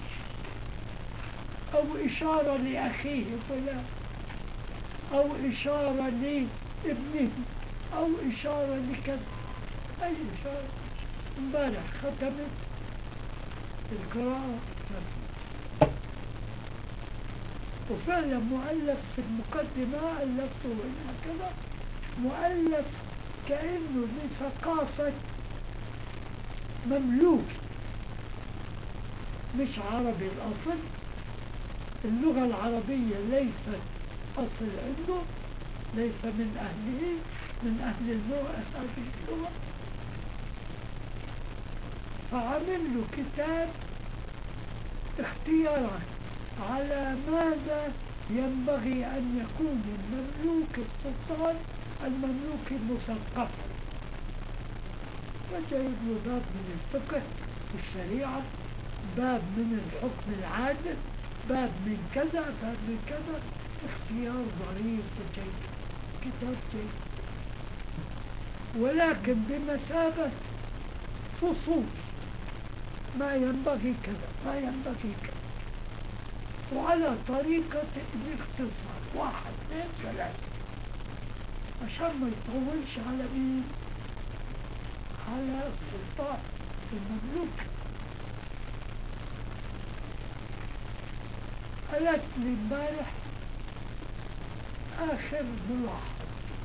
او اشارة لاخيه فلان او اشارة لابنه او اشارة لكذا اي اشارة امبارح ختمت القراءة وفعلا مؤلف في المقدمة ألفته هنا كذا مؤلف كأنه لثقافة مملوك مش عربي الأصل اللغة العربية ليست أصل عنده ليس من أهله من أهل اللغة هذه اللغة فعمل له كتاب اختيارات على ماذا ينبغي أن يكون المملوك السلطان المملوك المثقف فجايب له باب من الفقه والشريعة باب من الحكم العادل باب من كذا باب من كذا اختيار ظريف وجيد كتاب جيد ولكن بمثابة فصول ما ينبغي كذا ما ينبغي كذا وعلى طريقة الاختصار واحد اثنين ثلاثة عشان ما يطولش على مين على السلطان المملوك قالت لي امبارح آخر ملاحظة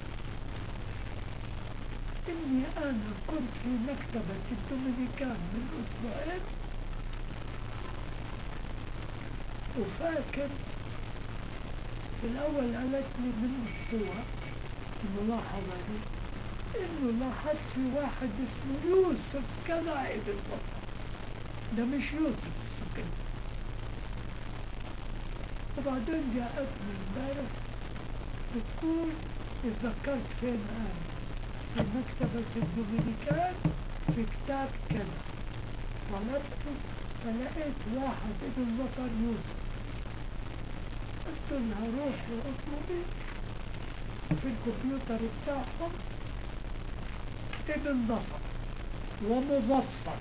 إني أنا كنت في مكتبة الدومينيكان من أسبوعين وفاكر في الأول قالت لي من أسبوع الملاحظة دي إنه لاحظت في واحد اسمه يوسف كذا ابن بطل ده مش يوسف السكن وبعدين جاءتني امبارح بتقول اتذكرت فين أنا في مكتبة الدومينيكان في كتاب كذا طلبته فلقيت واحد ابن بطل يوسف قلت لها روحي اطلبي في الكمبيوتر بتاعهم ابن بطل ومظفر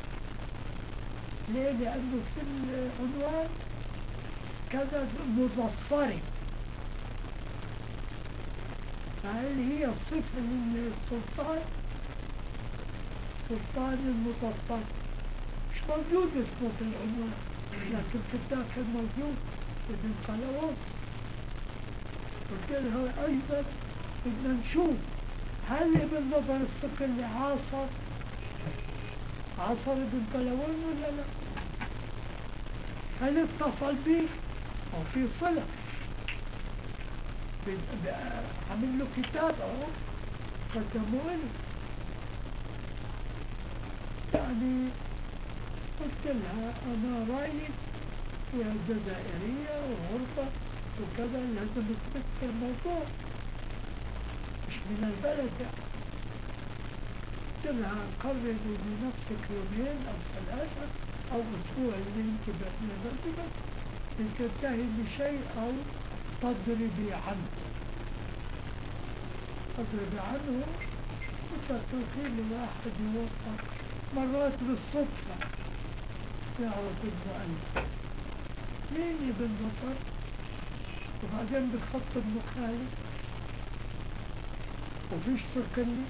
ليه؟ لأنه في العنوان كذا مظفري فهل هي صفة للسلطان سلطان المظفر مش موجود اسمه في العنوان لكن في الداخل موجود ابن قلاوون قلت لها أيضا بدنا نشوف هل ابن نظر الصقلي عاصر عاصر ابن قلاوون ولا لا هل اتصل به أو في صلة ب- ب- عامل له كتاب أهو قدموه له يعني قلت لها أنا رأيي فيها جزائرية وغربة وكذا لازم تثبت في الموضوع مش من البلد يعني قلت لها قرري لنفسك يومين أو ثلاثة أو أسبوع اللي أنت بنزلت لتنتهي بشيء أو تضربي عنه تضربي عنه وتتركي لواحد يوفق مرات بالصدفة يعرف المؤلف مين ابن بطر وبعدين بالخط ابن خالد وفيش سكني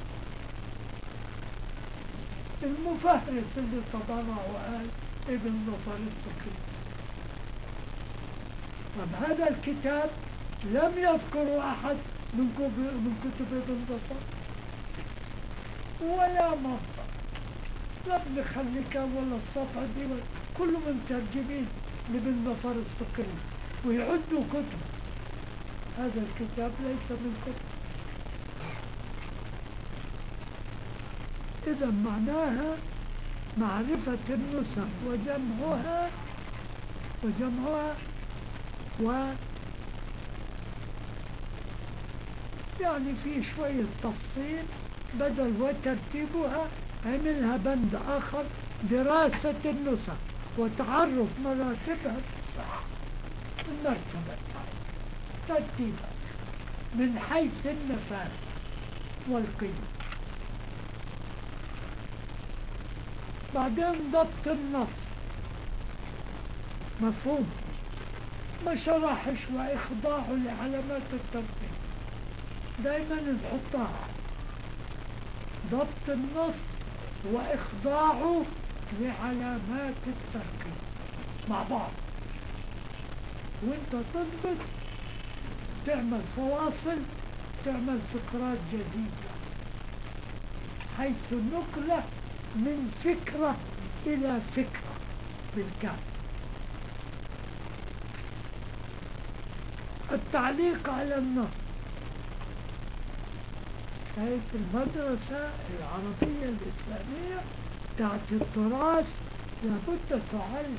المفهرس اللي تبرع وقال ابن بطر السكني طب هذا الكتاب لم يذكر أحد من كتب من كتب ابن بطر ولا مصدر لا ابن خليكا ولا الصفحة دي ولا كله مترجمين لابن بطر السكري ويعدوا كتب هذا الكتاب ليس من كتب إذا معناها معرفة النسخ وجمعها وجمعها و يعني في شوية تفصيل بدل وترتيبها عملها بند آخر دراسة النسخ وتعرف مراتبها الصح المرتبة ترتيبها من حيث النفاس والقيمة بعدين ضبط النص مفهوم ما شرحش وإخضاعه لعلامات الترتيب دايما نحطها ضبط النص وإخضاعه لعلامات التركيب مع بعض وانت تضبط تعمل فواصل تعمل فقرات جديدة حيث نقلة من فكرة إلى فكرة بالكامل التعليق على النص هي في المدرسة العربية الإسلامية بتاعت التراث لابد تعلم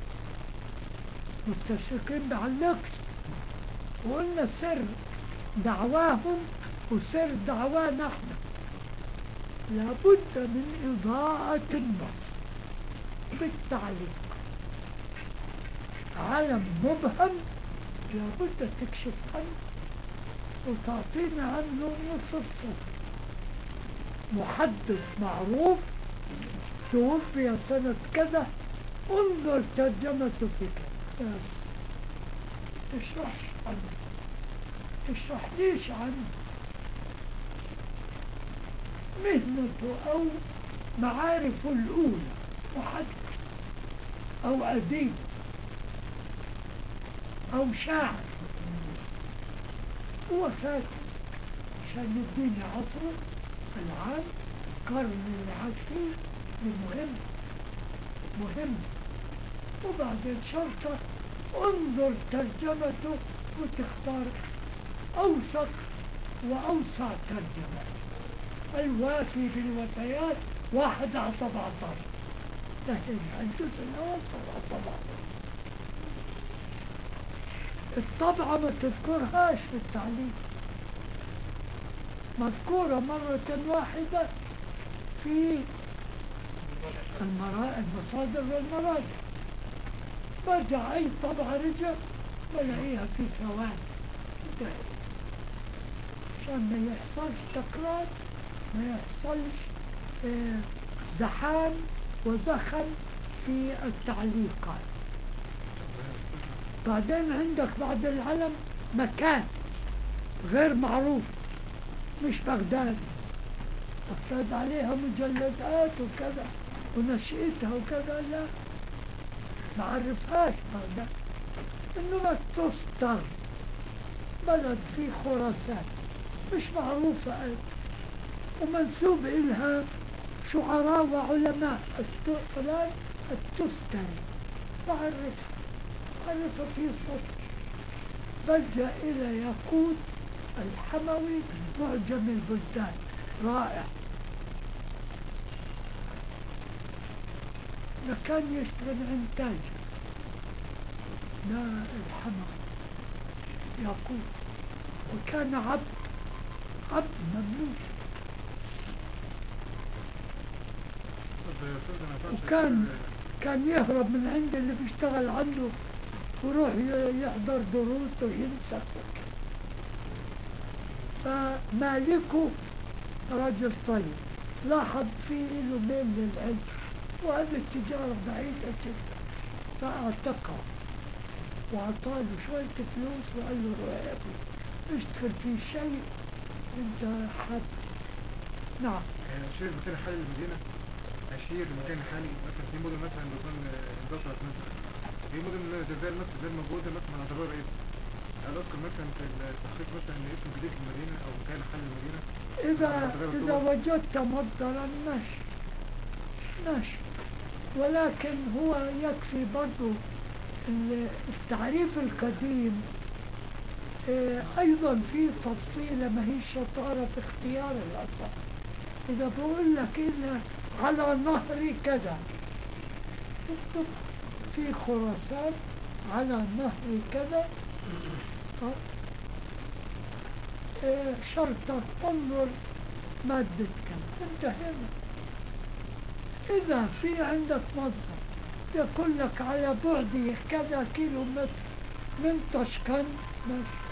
مستشرقين بعلقش وقلنا سر دعواهم وسر دعوانا احنا لابد من إضاءة النص بالتعليق علم مبهم لابد تكشف عنه وتعطينا عنه نص الصف محدث معروف توفي سنة كذا انظر ترجمته في كذا بس تشرح عنه تشرح ليش عنه مهنته أو معارفه الأولى محدث أو أديب أو شاعر هو فات عشان يديني عصره العام القرن اللي عاش فيه دي مهم مهم وبعدين شرطة انظر ترجمته وتختار أوثق وأوسع ترجمة الوافي بالوفيات واحد على 17 لكن الجزء الأول 17 الطبعة ما تذكرهاش في التعليم مذكورة مرة واحدة في المرا- المصادر والمراجع برجع أي طبعة رجع بلاقيها في ثواني انتهت عشان ما يحصلش تكرار ما يحصلش آه، زحام وزخم في التعليقات بعدين عندك بعد العلم مكان غير معروف مش بغداد بغداد عليها مجلدات وكذا ونشأتها وكذا لا ما عرفهاش بغداد انما تستر بلد في خراسان مش معروفة أيضا ومنسوب إلها شعراء وعلماء الت- فلان التستري بعرفها بعرفها في سطر بلجأ إلى ياقوت الحموي معجم البلدان رائع ده كان يشتغل إنتاج لا الحموي ياقوت وكان عبد عبد مملوك طب يا أستاذ ما ينفعش وكان يكون- كان يهرب من عند اللي بيشتغل عنده ويروح ي- يحضر دروس وينسى فمالكه رجل طيب لاحظ فيه له ميل للعلم وهذه التجارة بعيدة جدا فاعتقه وأعطاه له شوية فلوس وقال له روح يا ابني اشتغل في شيء انت حاب نعم يعني أشير مكان حالي المدينة أشير مكان حالي مثلا في مدن مثلا بيكون اندثرت مثلا في مدن زي مثلا زي موجودة مثلا على ضرار اسم هل أذكر مثلا في التحقيق مثلا إن اسم جديد في المدينة أو مكان حالي المدينة إذا على ضرار إذا الدول؟ وجدت مصدرا ماشي ماشي ولكن هو يكفي برضو ال- التعريف القديم آه، أيضا في تفصيلة ما هي شطارة في اختيار الألفاظ إذا بقول لك إلا على نهر كذا اكتب في خراسان على نهر كذا آه، آه، شرطة انظر مادة كم انتهينا إذا في عندك مصدر يقول لك على بعد كذا كيلو متر من طشقان ماشي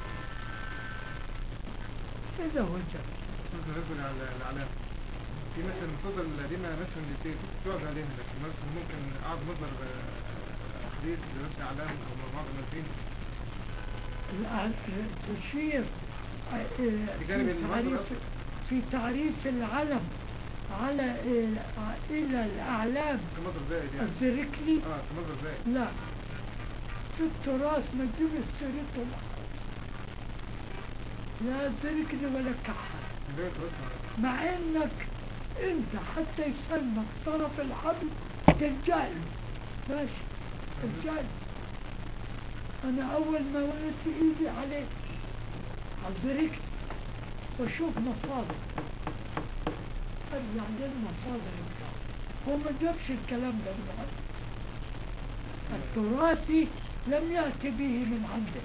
إذا وجد مثلا نقول على الإعلام في مثلا المصادر القديمة مثلا اللي تعرض عليها لكن مثلا ممكن أعرض مصدر آه، حديث زي مثلا إعلام أو معظم الفين الع- تشير آه، بجانب في المصدر تعريف أصلاً. في تعريف العلم على آه، إلى الأعلام كمصدر زائد يعني الزركلي اه كمصدر زائد لا في التراث ما تجيب سيرته لا زركلي ولا كحل اللي هو خلاص مع انك انت حتى يسلمك طرف الحبل تلجأ له ماشي تلجأ له انا اول ما ولدت ايدي عليه حضرتك واشوف مصادر ارجع للمصادر بتاعته هو ما جابش الكلام ده من عنده التراثي لم يأتي به من عنده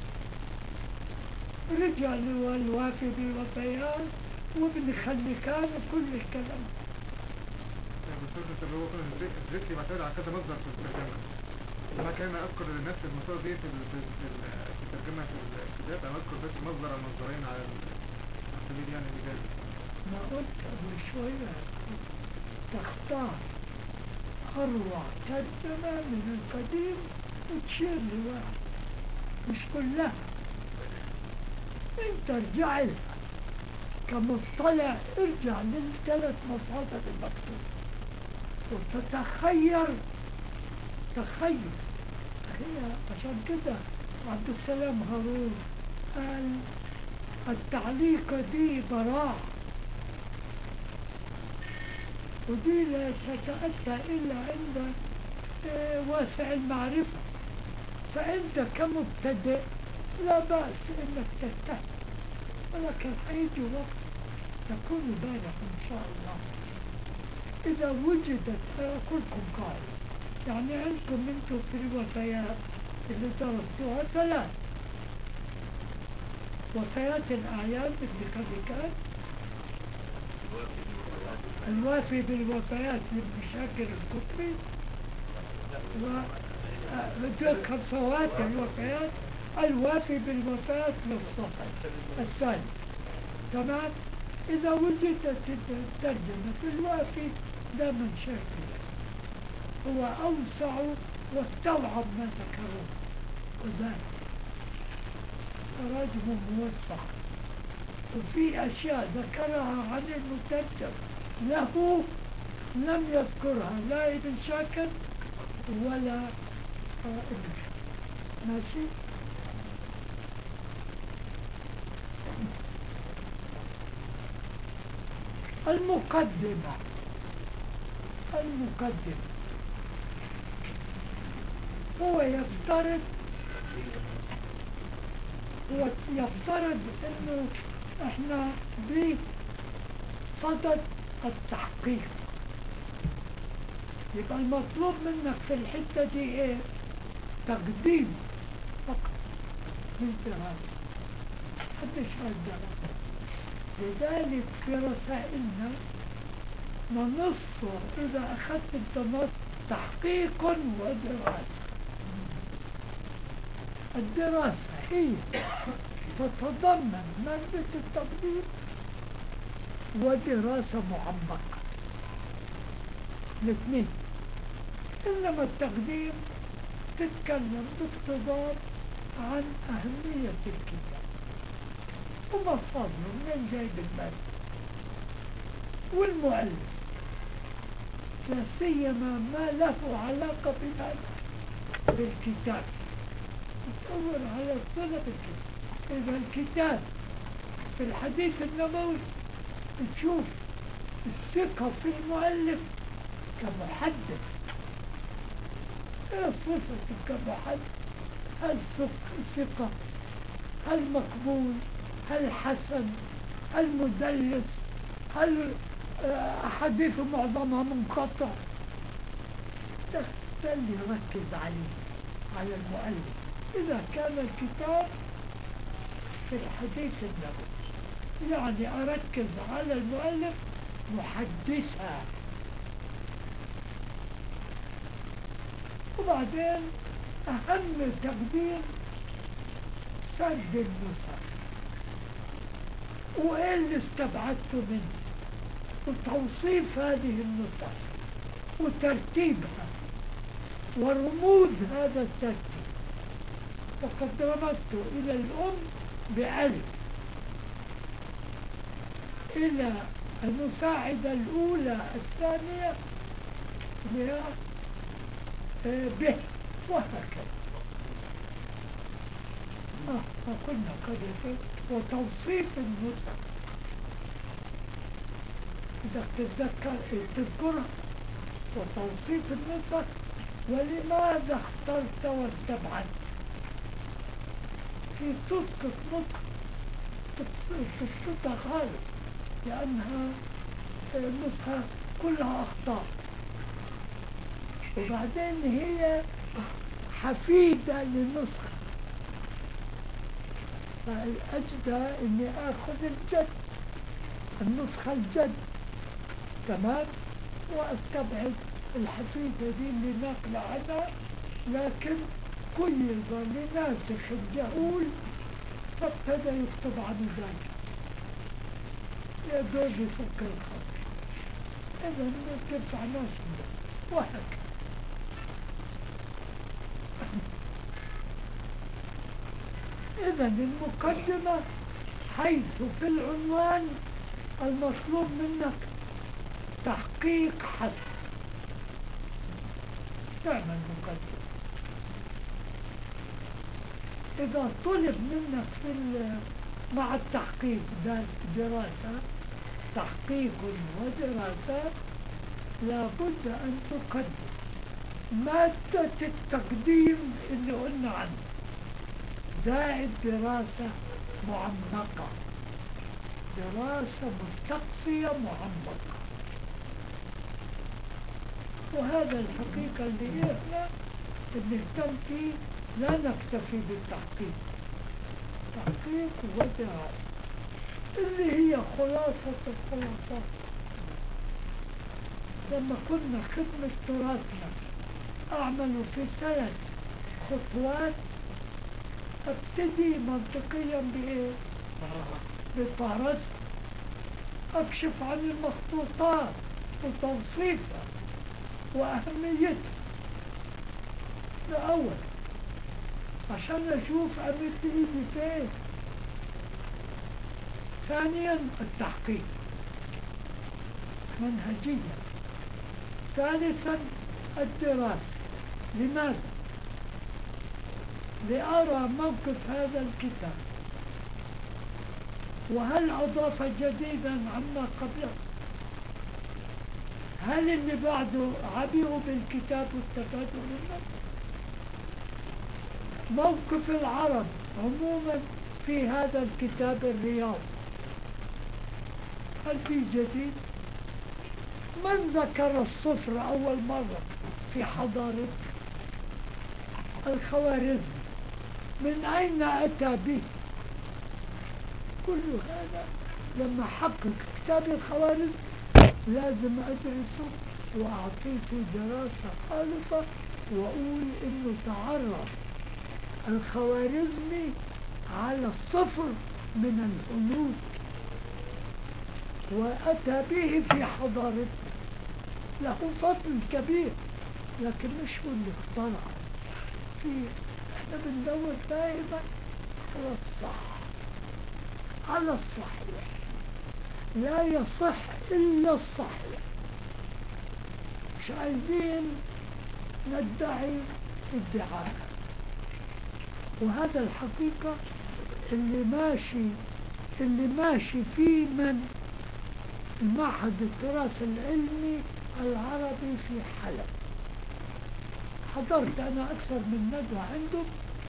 رجع له الوافي بالوفيات وابن خلكان وكل الكلام بالصوت انت اللي هو كان الذك- الذكر بيعتمد على كذا مصدر في الترجمة انا كان اذكر نفس المصادر دي في ال- في ال- في ال- في الترجمة في الكتاب انا اذكر بس مصدر او مصدرين على ال- على السبيل يعني المجاز ما قلت قبل شوية تختار أروع ترجمة من القديم وتشير لواحد مش كلها انت ارجع لها كمطلع ارجع للثلاث مصادر المكتوبة وتتخير تخيل هي عشان كده عبد السلام هارون قال التعليقة دي براعة ودي لا تتأتى إلا عند آه، واسع المعرفة فأنت كمبتدئ لا بأس أنك تجتهد ولكن حيجي وقت تكون بالغ إن شاء الله إذا وجدت كلكم قائل يعني عندكم أنتم في الوفيات اللي درستوها ثلاث وفيات الأعيان مثل كذلك الوافي بالوفيات من مشاكل الكتب وذكر فوات الوفيات الوافي بالوفاة للصفحة الثاني تمام إذا وجدت الترجمة في الوافي لا من شاكل هو أوسع واستوعب ما ذكروه وذلك تراجم موسع وفي أشياء ذكرها عن المترجم له لم يذكرها لا ابن شاكر ولا ابن شاكر ماشي المقدمة المقدمة هو يفترض هو يفترض انه احنا بصدد التحقيق يبقى المطلوب منك في الحتة دي ايه تقديم فقط للدراسة محدش قال دراسة لذلك في رسائلنا ننص إذا أخذت النص تحقيق ودراسة الدراسة هي تتضمن مادة التقدير ودراسة معمقة الاثنين إنما التقدير تتكلم باقتضاب عن أهمية الكتاب ومصادره من جايب المال والمؤلف لا سيما ما له علاقة بماذا بالكتاب تصور على طلب الكتاب إذا الكتاب في الحديث النبوي تشوف الثقة في المؤلف كمحدث ايه صفته كمحدث هل ثقة هل مقبول هل حسن هل مدلس هل أحاديثه معظمها منقطع ده ده اللي يركز عليه على المؤلف إذا كان الكتاب في الحديث النبوي يعني أركز على المؤلف محدثا وبعدين أهم تقدير سد النسخ وإيه اللي استبعدته منه وتوصيف هذه النسخ وترتيبها ورموز هذا الترتيب وقد رمزت إلى الأم بألف إلى المساعدة الأولى الثانية هي به وهكذا آه فقلنا قد وتوصيف النسخ إذا تتذكر تذكرها وتوصيف النسخ ولماذا اخترت واستبعدت في تسقط نسخ تسقطها غالب لأنها نسخة كلها أخطاء وبعدين هي حفيدة للنسخة فالأجدى إني آخذ الجد النسخة الجد تمام وأستبعد الحفيدة دي اللي ناقلة عنها لكن قيض لناسخ الجهول فابتدى يكتب عن ذلك يا دوب يفك الخط إذا ترفع ناس وهكذا إذا المقدمة حيث في العنوان المطلوب منك تحقيق حسن تعمل مقدمة إذا طلب منك في مع التحقيق دراسة تحقيق ودراسة لابد أن تقدم مادة التقديم اللي قلنا عنها زائد دراسة معمقة دراسة مستقصية معمقة وهذا الحقيقة اللي احنا بنهتم فيه لا نكتفي بالتحقيق تحقيق ودراسة اللي هي خلاصة الخلاصات لما كنا خدمة تراثنا أعمل في ثلاث خطوات ابتدي منطقيا بإيه؟ بالطرز أكشف عن المخطوطات وتوصيفها وأهميتها ده أول عشان أشوف أمد إيدي فين ثانيا التحقيق منهجيا ثالثا الدراسة لماذا؟ لأرى موقف هذا الكتاب وهل أضاف جديدا عما قبله هل اللي بعده عبئوا بالكتاب واستفادوا منه موقف العرب عموما في هذا الكتاب الرياض هل في جديد من ذكر الصفر أول مرة في حضارة الخوارزم من أين أتى به كل هذا لما حقق كتاب الخوارزم لازم أدرسه وأعطيه دراسة خالصة وأقول إنه تعرف الخوارزمي على الصفر من الهنود وأتى به في حضارته له فضل كبير لكن مش هو اللي اخترع في احنا بندور دائما على الصح على الصحيح لا يصح إلا الصحيح مش عايزين ندعي ادعاء وهذا الحقيقة اللي ماشي اللي ماشي فيه من معهد التراث العلمي العربي في حلب حضرت أنا أكثر من ندوة عنده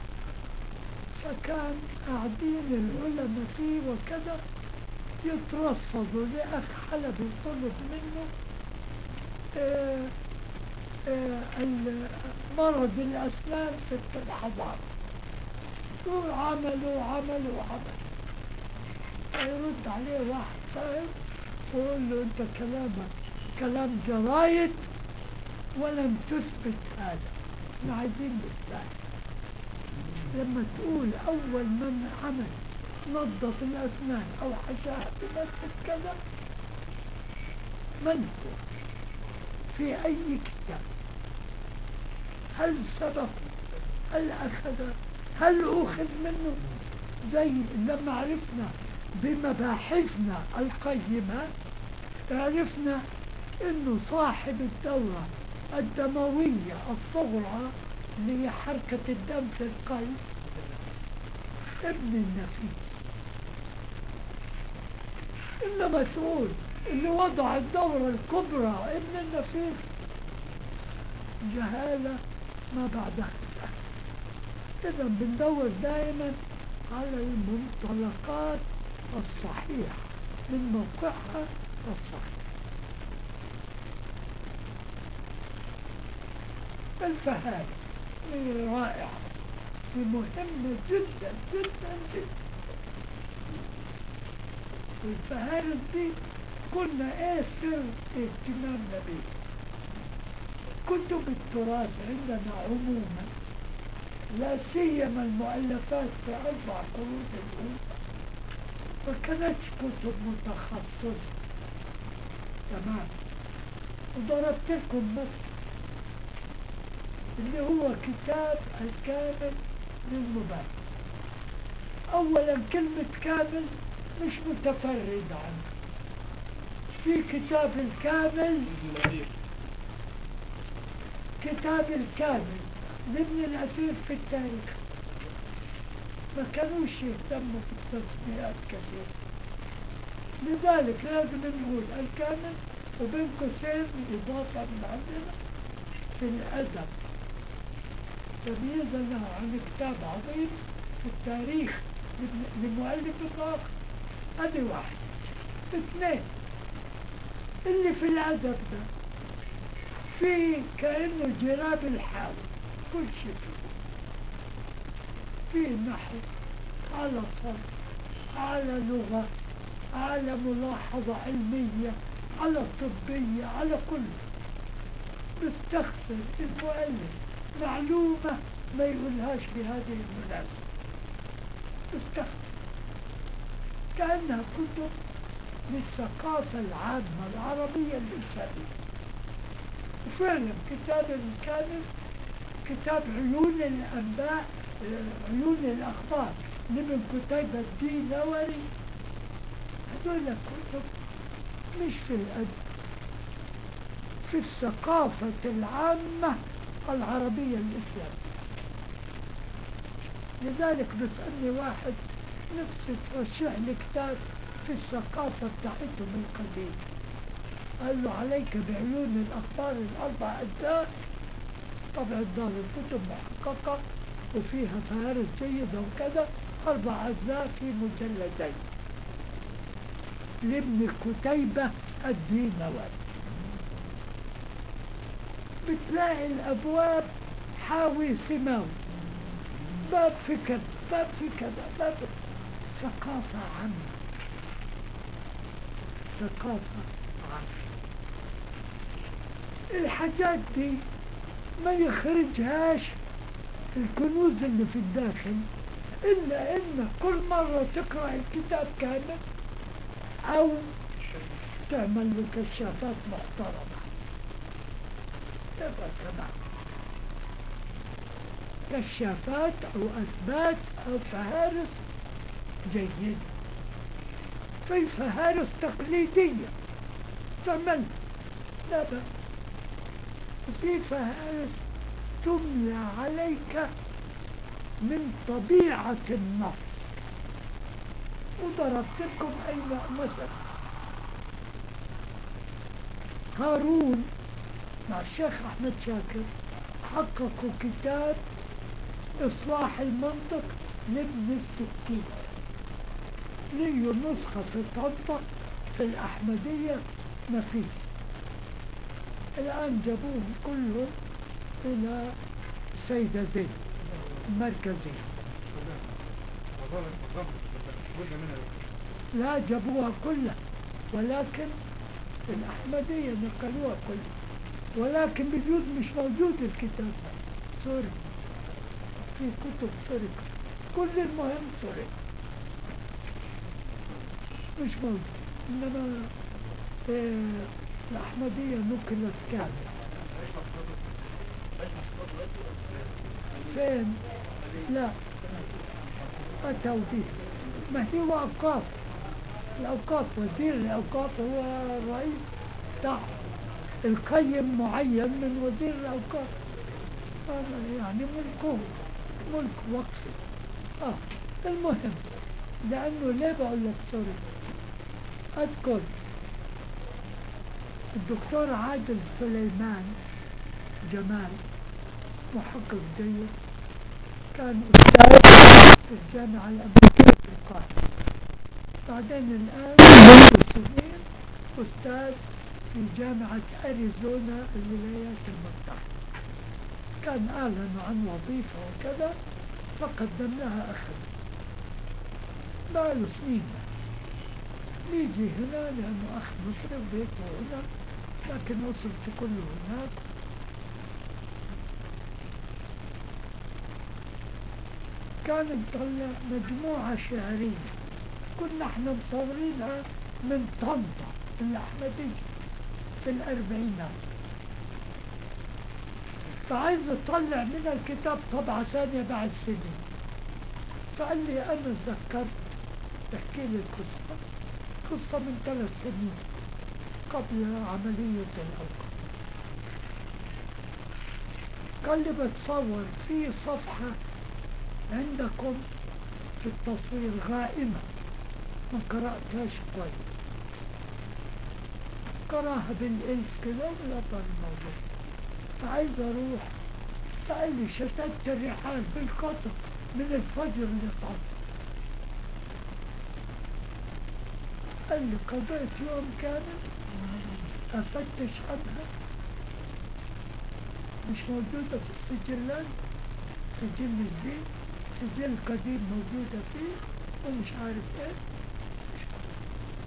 فكان قاعدين العلماء فيه وكذا يترصدوا لأخ حلبي طلب منه آه، آه، مرض الأسنان في الحضارة وعملوا عملوا عملوا يرد عليه واحد فاهم ويقول له انت كلامك كلام جرايد ولم تثبت هذا احنا عايزين نثبت لما تقول اول من عمل نظف الاسنان او حشاها بمسك كذا من هو في اي كتاب هل سبق هل اخذ هل أخذ منه زي لما عرفنا بمباحثنا القيمة عرفنا انه صاحب الدورة الدموية الصغرى اللي هي حركة الدم في القلب ابن النفيس انما تقول اللي وضع الدورة الكبرى ابن النفيس جهالة ما بعدها إذا بندور دائما على المنطلقات الصحيحة من موقعها الصحيح الفهارس رائعة مهمة جدا جدا جدا والفهارس دي كنا ايه سر اهتمامنا بيه كتب التراث عندنا عموما لا سيما المؤلفات في أربع قرون الأولى ما كانتش كتب متخصصة تمام وضربت لكم مثل اللي هو كتاب الكامل للمبارك أولا كلمة كامل مش متفرد عنه في كتاب الكامل كتاب الكامل لابن الأثير في التاريخ ما كانوش يهتموا بالتسميات كثير لذلك لازم نقول الكامل وبين قوسين إضافة من عندنا في الأدب تمييزنا عن كتاب عظيم في التاريخ لم- لمؤلف آخر هذه واحد اثنين اللي في الأدب ده في كأنه جراب الحاوي كل شيء فيه في نحو على صرف على لغة على ملاحظة علمية على طبية على كله بيستخسر المؤلف معلومة ما يقولهاش بهذه المناسبة بيستخسر كأنها كتب للثقافة العامة العربية الإسلامية وفعلا كتاب الكامل كتاب عيون الأنباء آه، عيون الأخبار لمن كتيبة الدين نوري هذول كتب مش في الأدب في الثقافة العامة العربية الإسلامية لذلك بيسألني واحد نفسي ترشح لي كتاب في الثقافة بتاعتهم القديمة قال له عليك بعيون الأخبار الأربع أجزاء طبع دار الكتب محققة وفيها فهارس جيدة وكذا أربع أجزاء في مجلدين لابن كتيبة الدينوي بتلاقي الأبواب حاوي سماوي باب في كذا باب في كذا باب ثقافة عامة ثقافة عامة الحاجات دي ما يخرجهاش الكنوز اللي في الداخل إلا إن كل مرة تقرأ الكتاب كامل أو تعمل له كشافات محترمة يبقى تمام كشافات أو أثبات أو فهارس جيدة في فهارس تقليدية تعمل لا بأس وفي فهارس تملى عليك من طبيعة النص وضربت لكم أي مثل هارون مع الشيخ أحمد شاكر حققوا كتاب إصلاح المنطق لابن الستين ليه نسخة في طنطا في الأحمدية نفيس الآن جابوهم كلهم إلى سيدة زين المركزية وظلت وظلت جزء منها لا جابوها كلها ولكن الأحمدية نقلوها كلها ولكن بجوز مش موجود الكتاب ده سوري في كتب سوري كل المهم سوري مش موجود إنما آه، الأحمدية نقلت كاملة فين؟ لا أتوا به ما هي أوقاف الأوقاف وزير الأوقاف هو الرئيس بتاع القيم معين من وزير الأوقاف هذا يعني ملكه ملك وقفي آه المهم لأنه ليه بقول لك سوري أذكر الدكتور عادل سليمان جمال محقق جيد كان أستاذ في الجامعة الأمريكية في القاهرة بعدين الآن منذ سنين أستاذ في جامعة أريزونا الولايات المتحدة كان أعلنوا عن وظيفة وكذا فقدمناها أخذ بقاله سنين نيجي هنا لأنه أخ مصري وبيته هنا لكن أسرتي كله هناك كان مطلع مجموعة شعرية كنا احنا مصورينها من طنطا الأحمدية في الأربعينات فعايز اطلع من الكتاب طبعة ثانية بعد سنين فقال لي أنا تذكرت احكي لي القصة قصة من ثلاث سنين قبل عملية الأوقاف قال لي بتصور في صفحة عندكم في التصوير غائمة ما قرأتهاش كويس قراها بالإلف كده ولا الموضوع عايز اروح فقال لي شتت الرحال بالقطر من الفجر لطلع قال لي قضيت يوم كامل افتش عنها مش موجودة في السجلات سجل جديد سجل قديم موجودة فيه ومش عارف ايه مش عارف.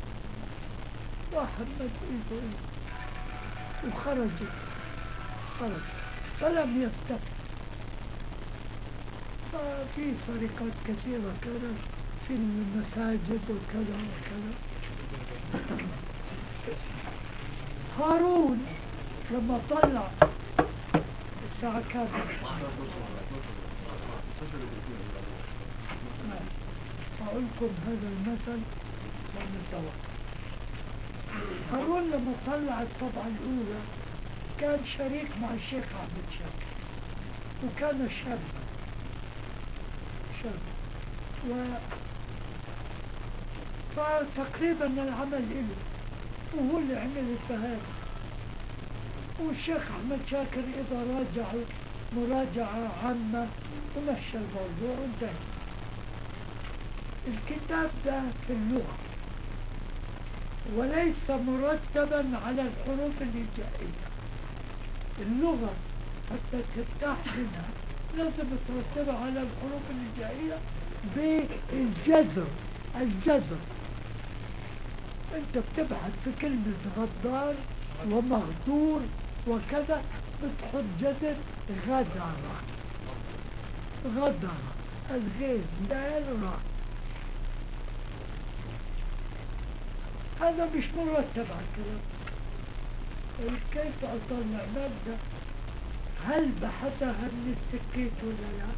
واحد مد ايده ايه وخرجت خرج فلم يستفد ففي سرقات كثيرة كانت في المساجد وكذا وكذا هارون لما طلع الساعة كام أقول لكم هذا المثل ونتوقع هارون لما طلع الطبعة الأولى كان شريك مع الشيخ أحمد شاكر وكان شاب شاب و فتقريبا العمل إله وهو اللي عمل الفهارس والشيخ أحمد شاكر إذا راجع مراجعة عامة ومشى الموضوع وانتهى الكتاب ده في اللغة وليس مرتبا على الحروف الهجائية اللغة حتى ترتاح منها لازم ترتبها على الحروف الهجائية بالجذر الجذر انت بتبحث في كلمة غدار ومغدور وكذا بتحط جذر غدر غدر الغين دال را هذا مش مرتب على الكلام كيف اطلع مادة هل بحثها من السكيت ولا لا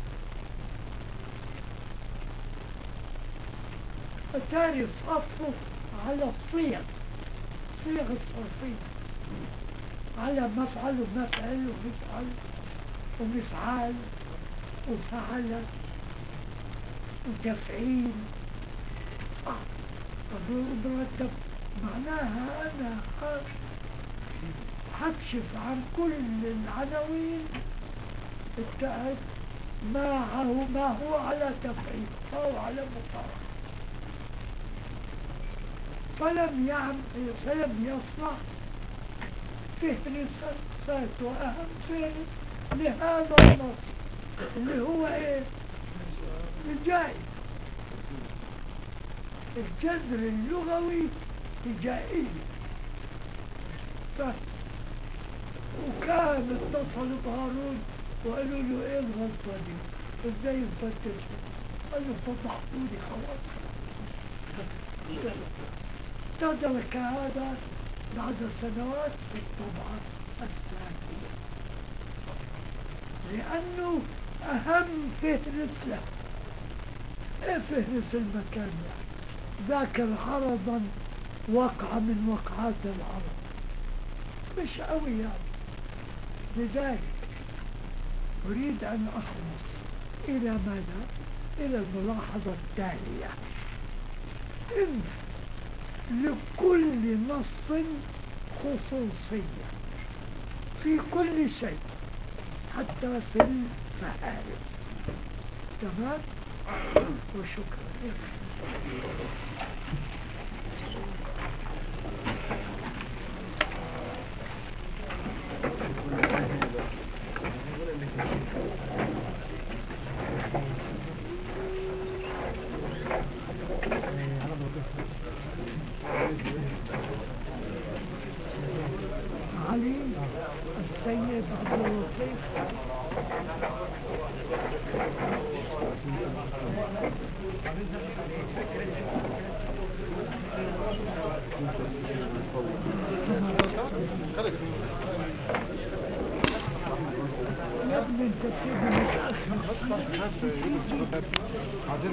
اتاري صفه على الصيغ صيغ الصرفية على مفعل ومفعل ومفعل ومفعال وفعل وتفعيل صح طب مرتب معناها انا ه- هكشف عن كل العناوين بتاعت معه ما هو على تفعيل او على مقارنة فلم يعمل فلم يصنع فهرس فات واهم فهرس لهذا النص اللي هو ايه الجائز الجذر اللغوي هجائي ف... وكان اتصلوا بهارون وقالوا له ايه الغلطة دي ازاي نفتشها قال له فضحتوا لي خلاص تدرك هذا بعد سنوات في الطبعة الثانية لأنه أهم فهرس له ايه فهرس المكان يعني ذاكر عرضا وقع من وقعات العرض مش قوي يعني لذلك أريد أن أخلص إلى ماذا؟ إلى الملاحظة التالية إن لكل نص خصوصية في كل شيء حتى في الفهارس تمام وشكرا علي السيد عبد اللطيف يا ابني انت بتيجي متأخر عايزين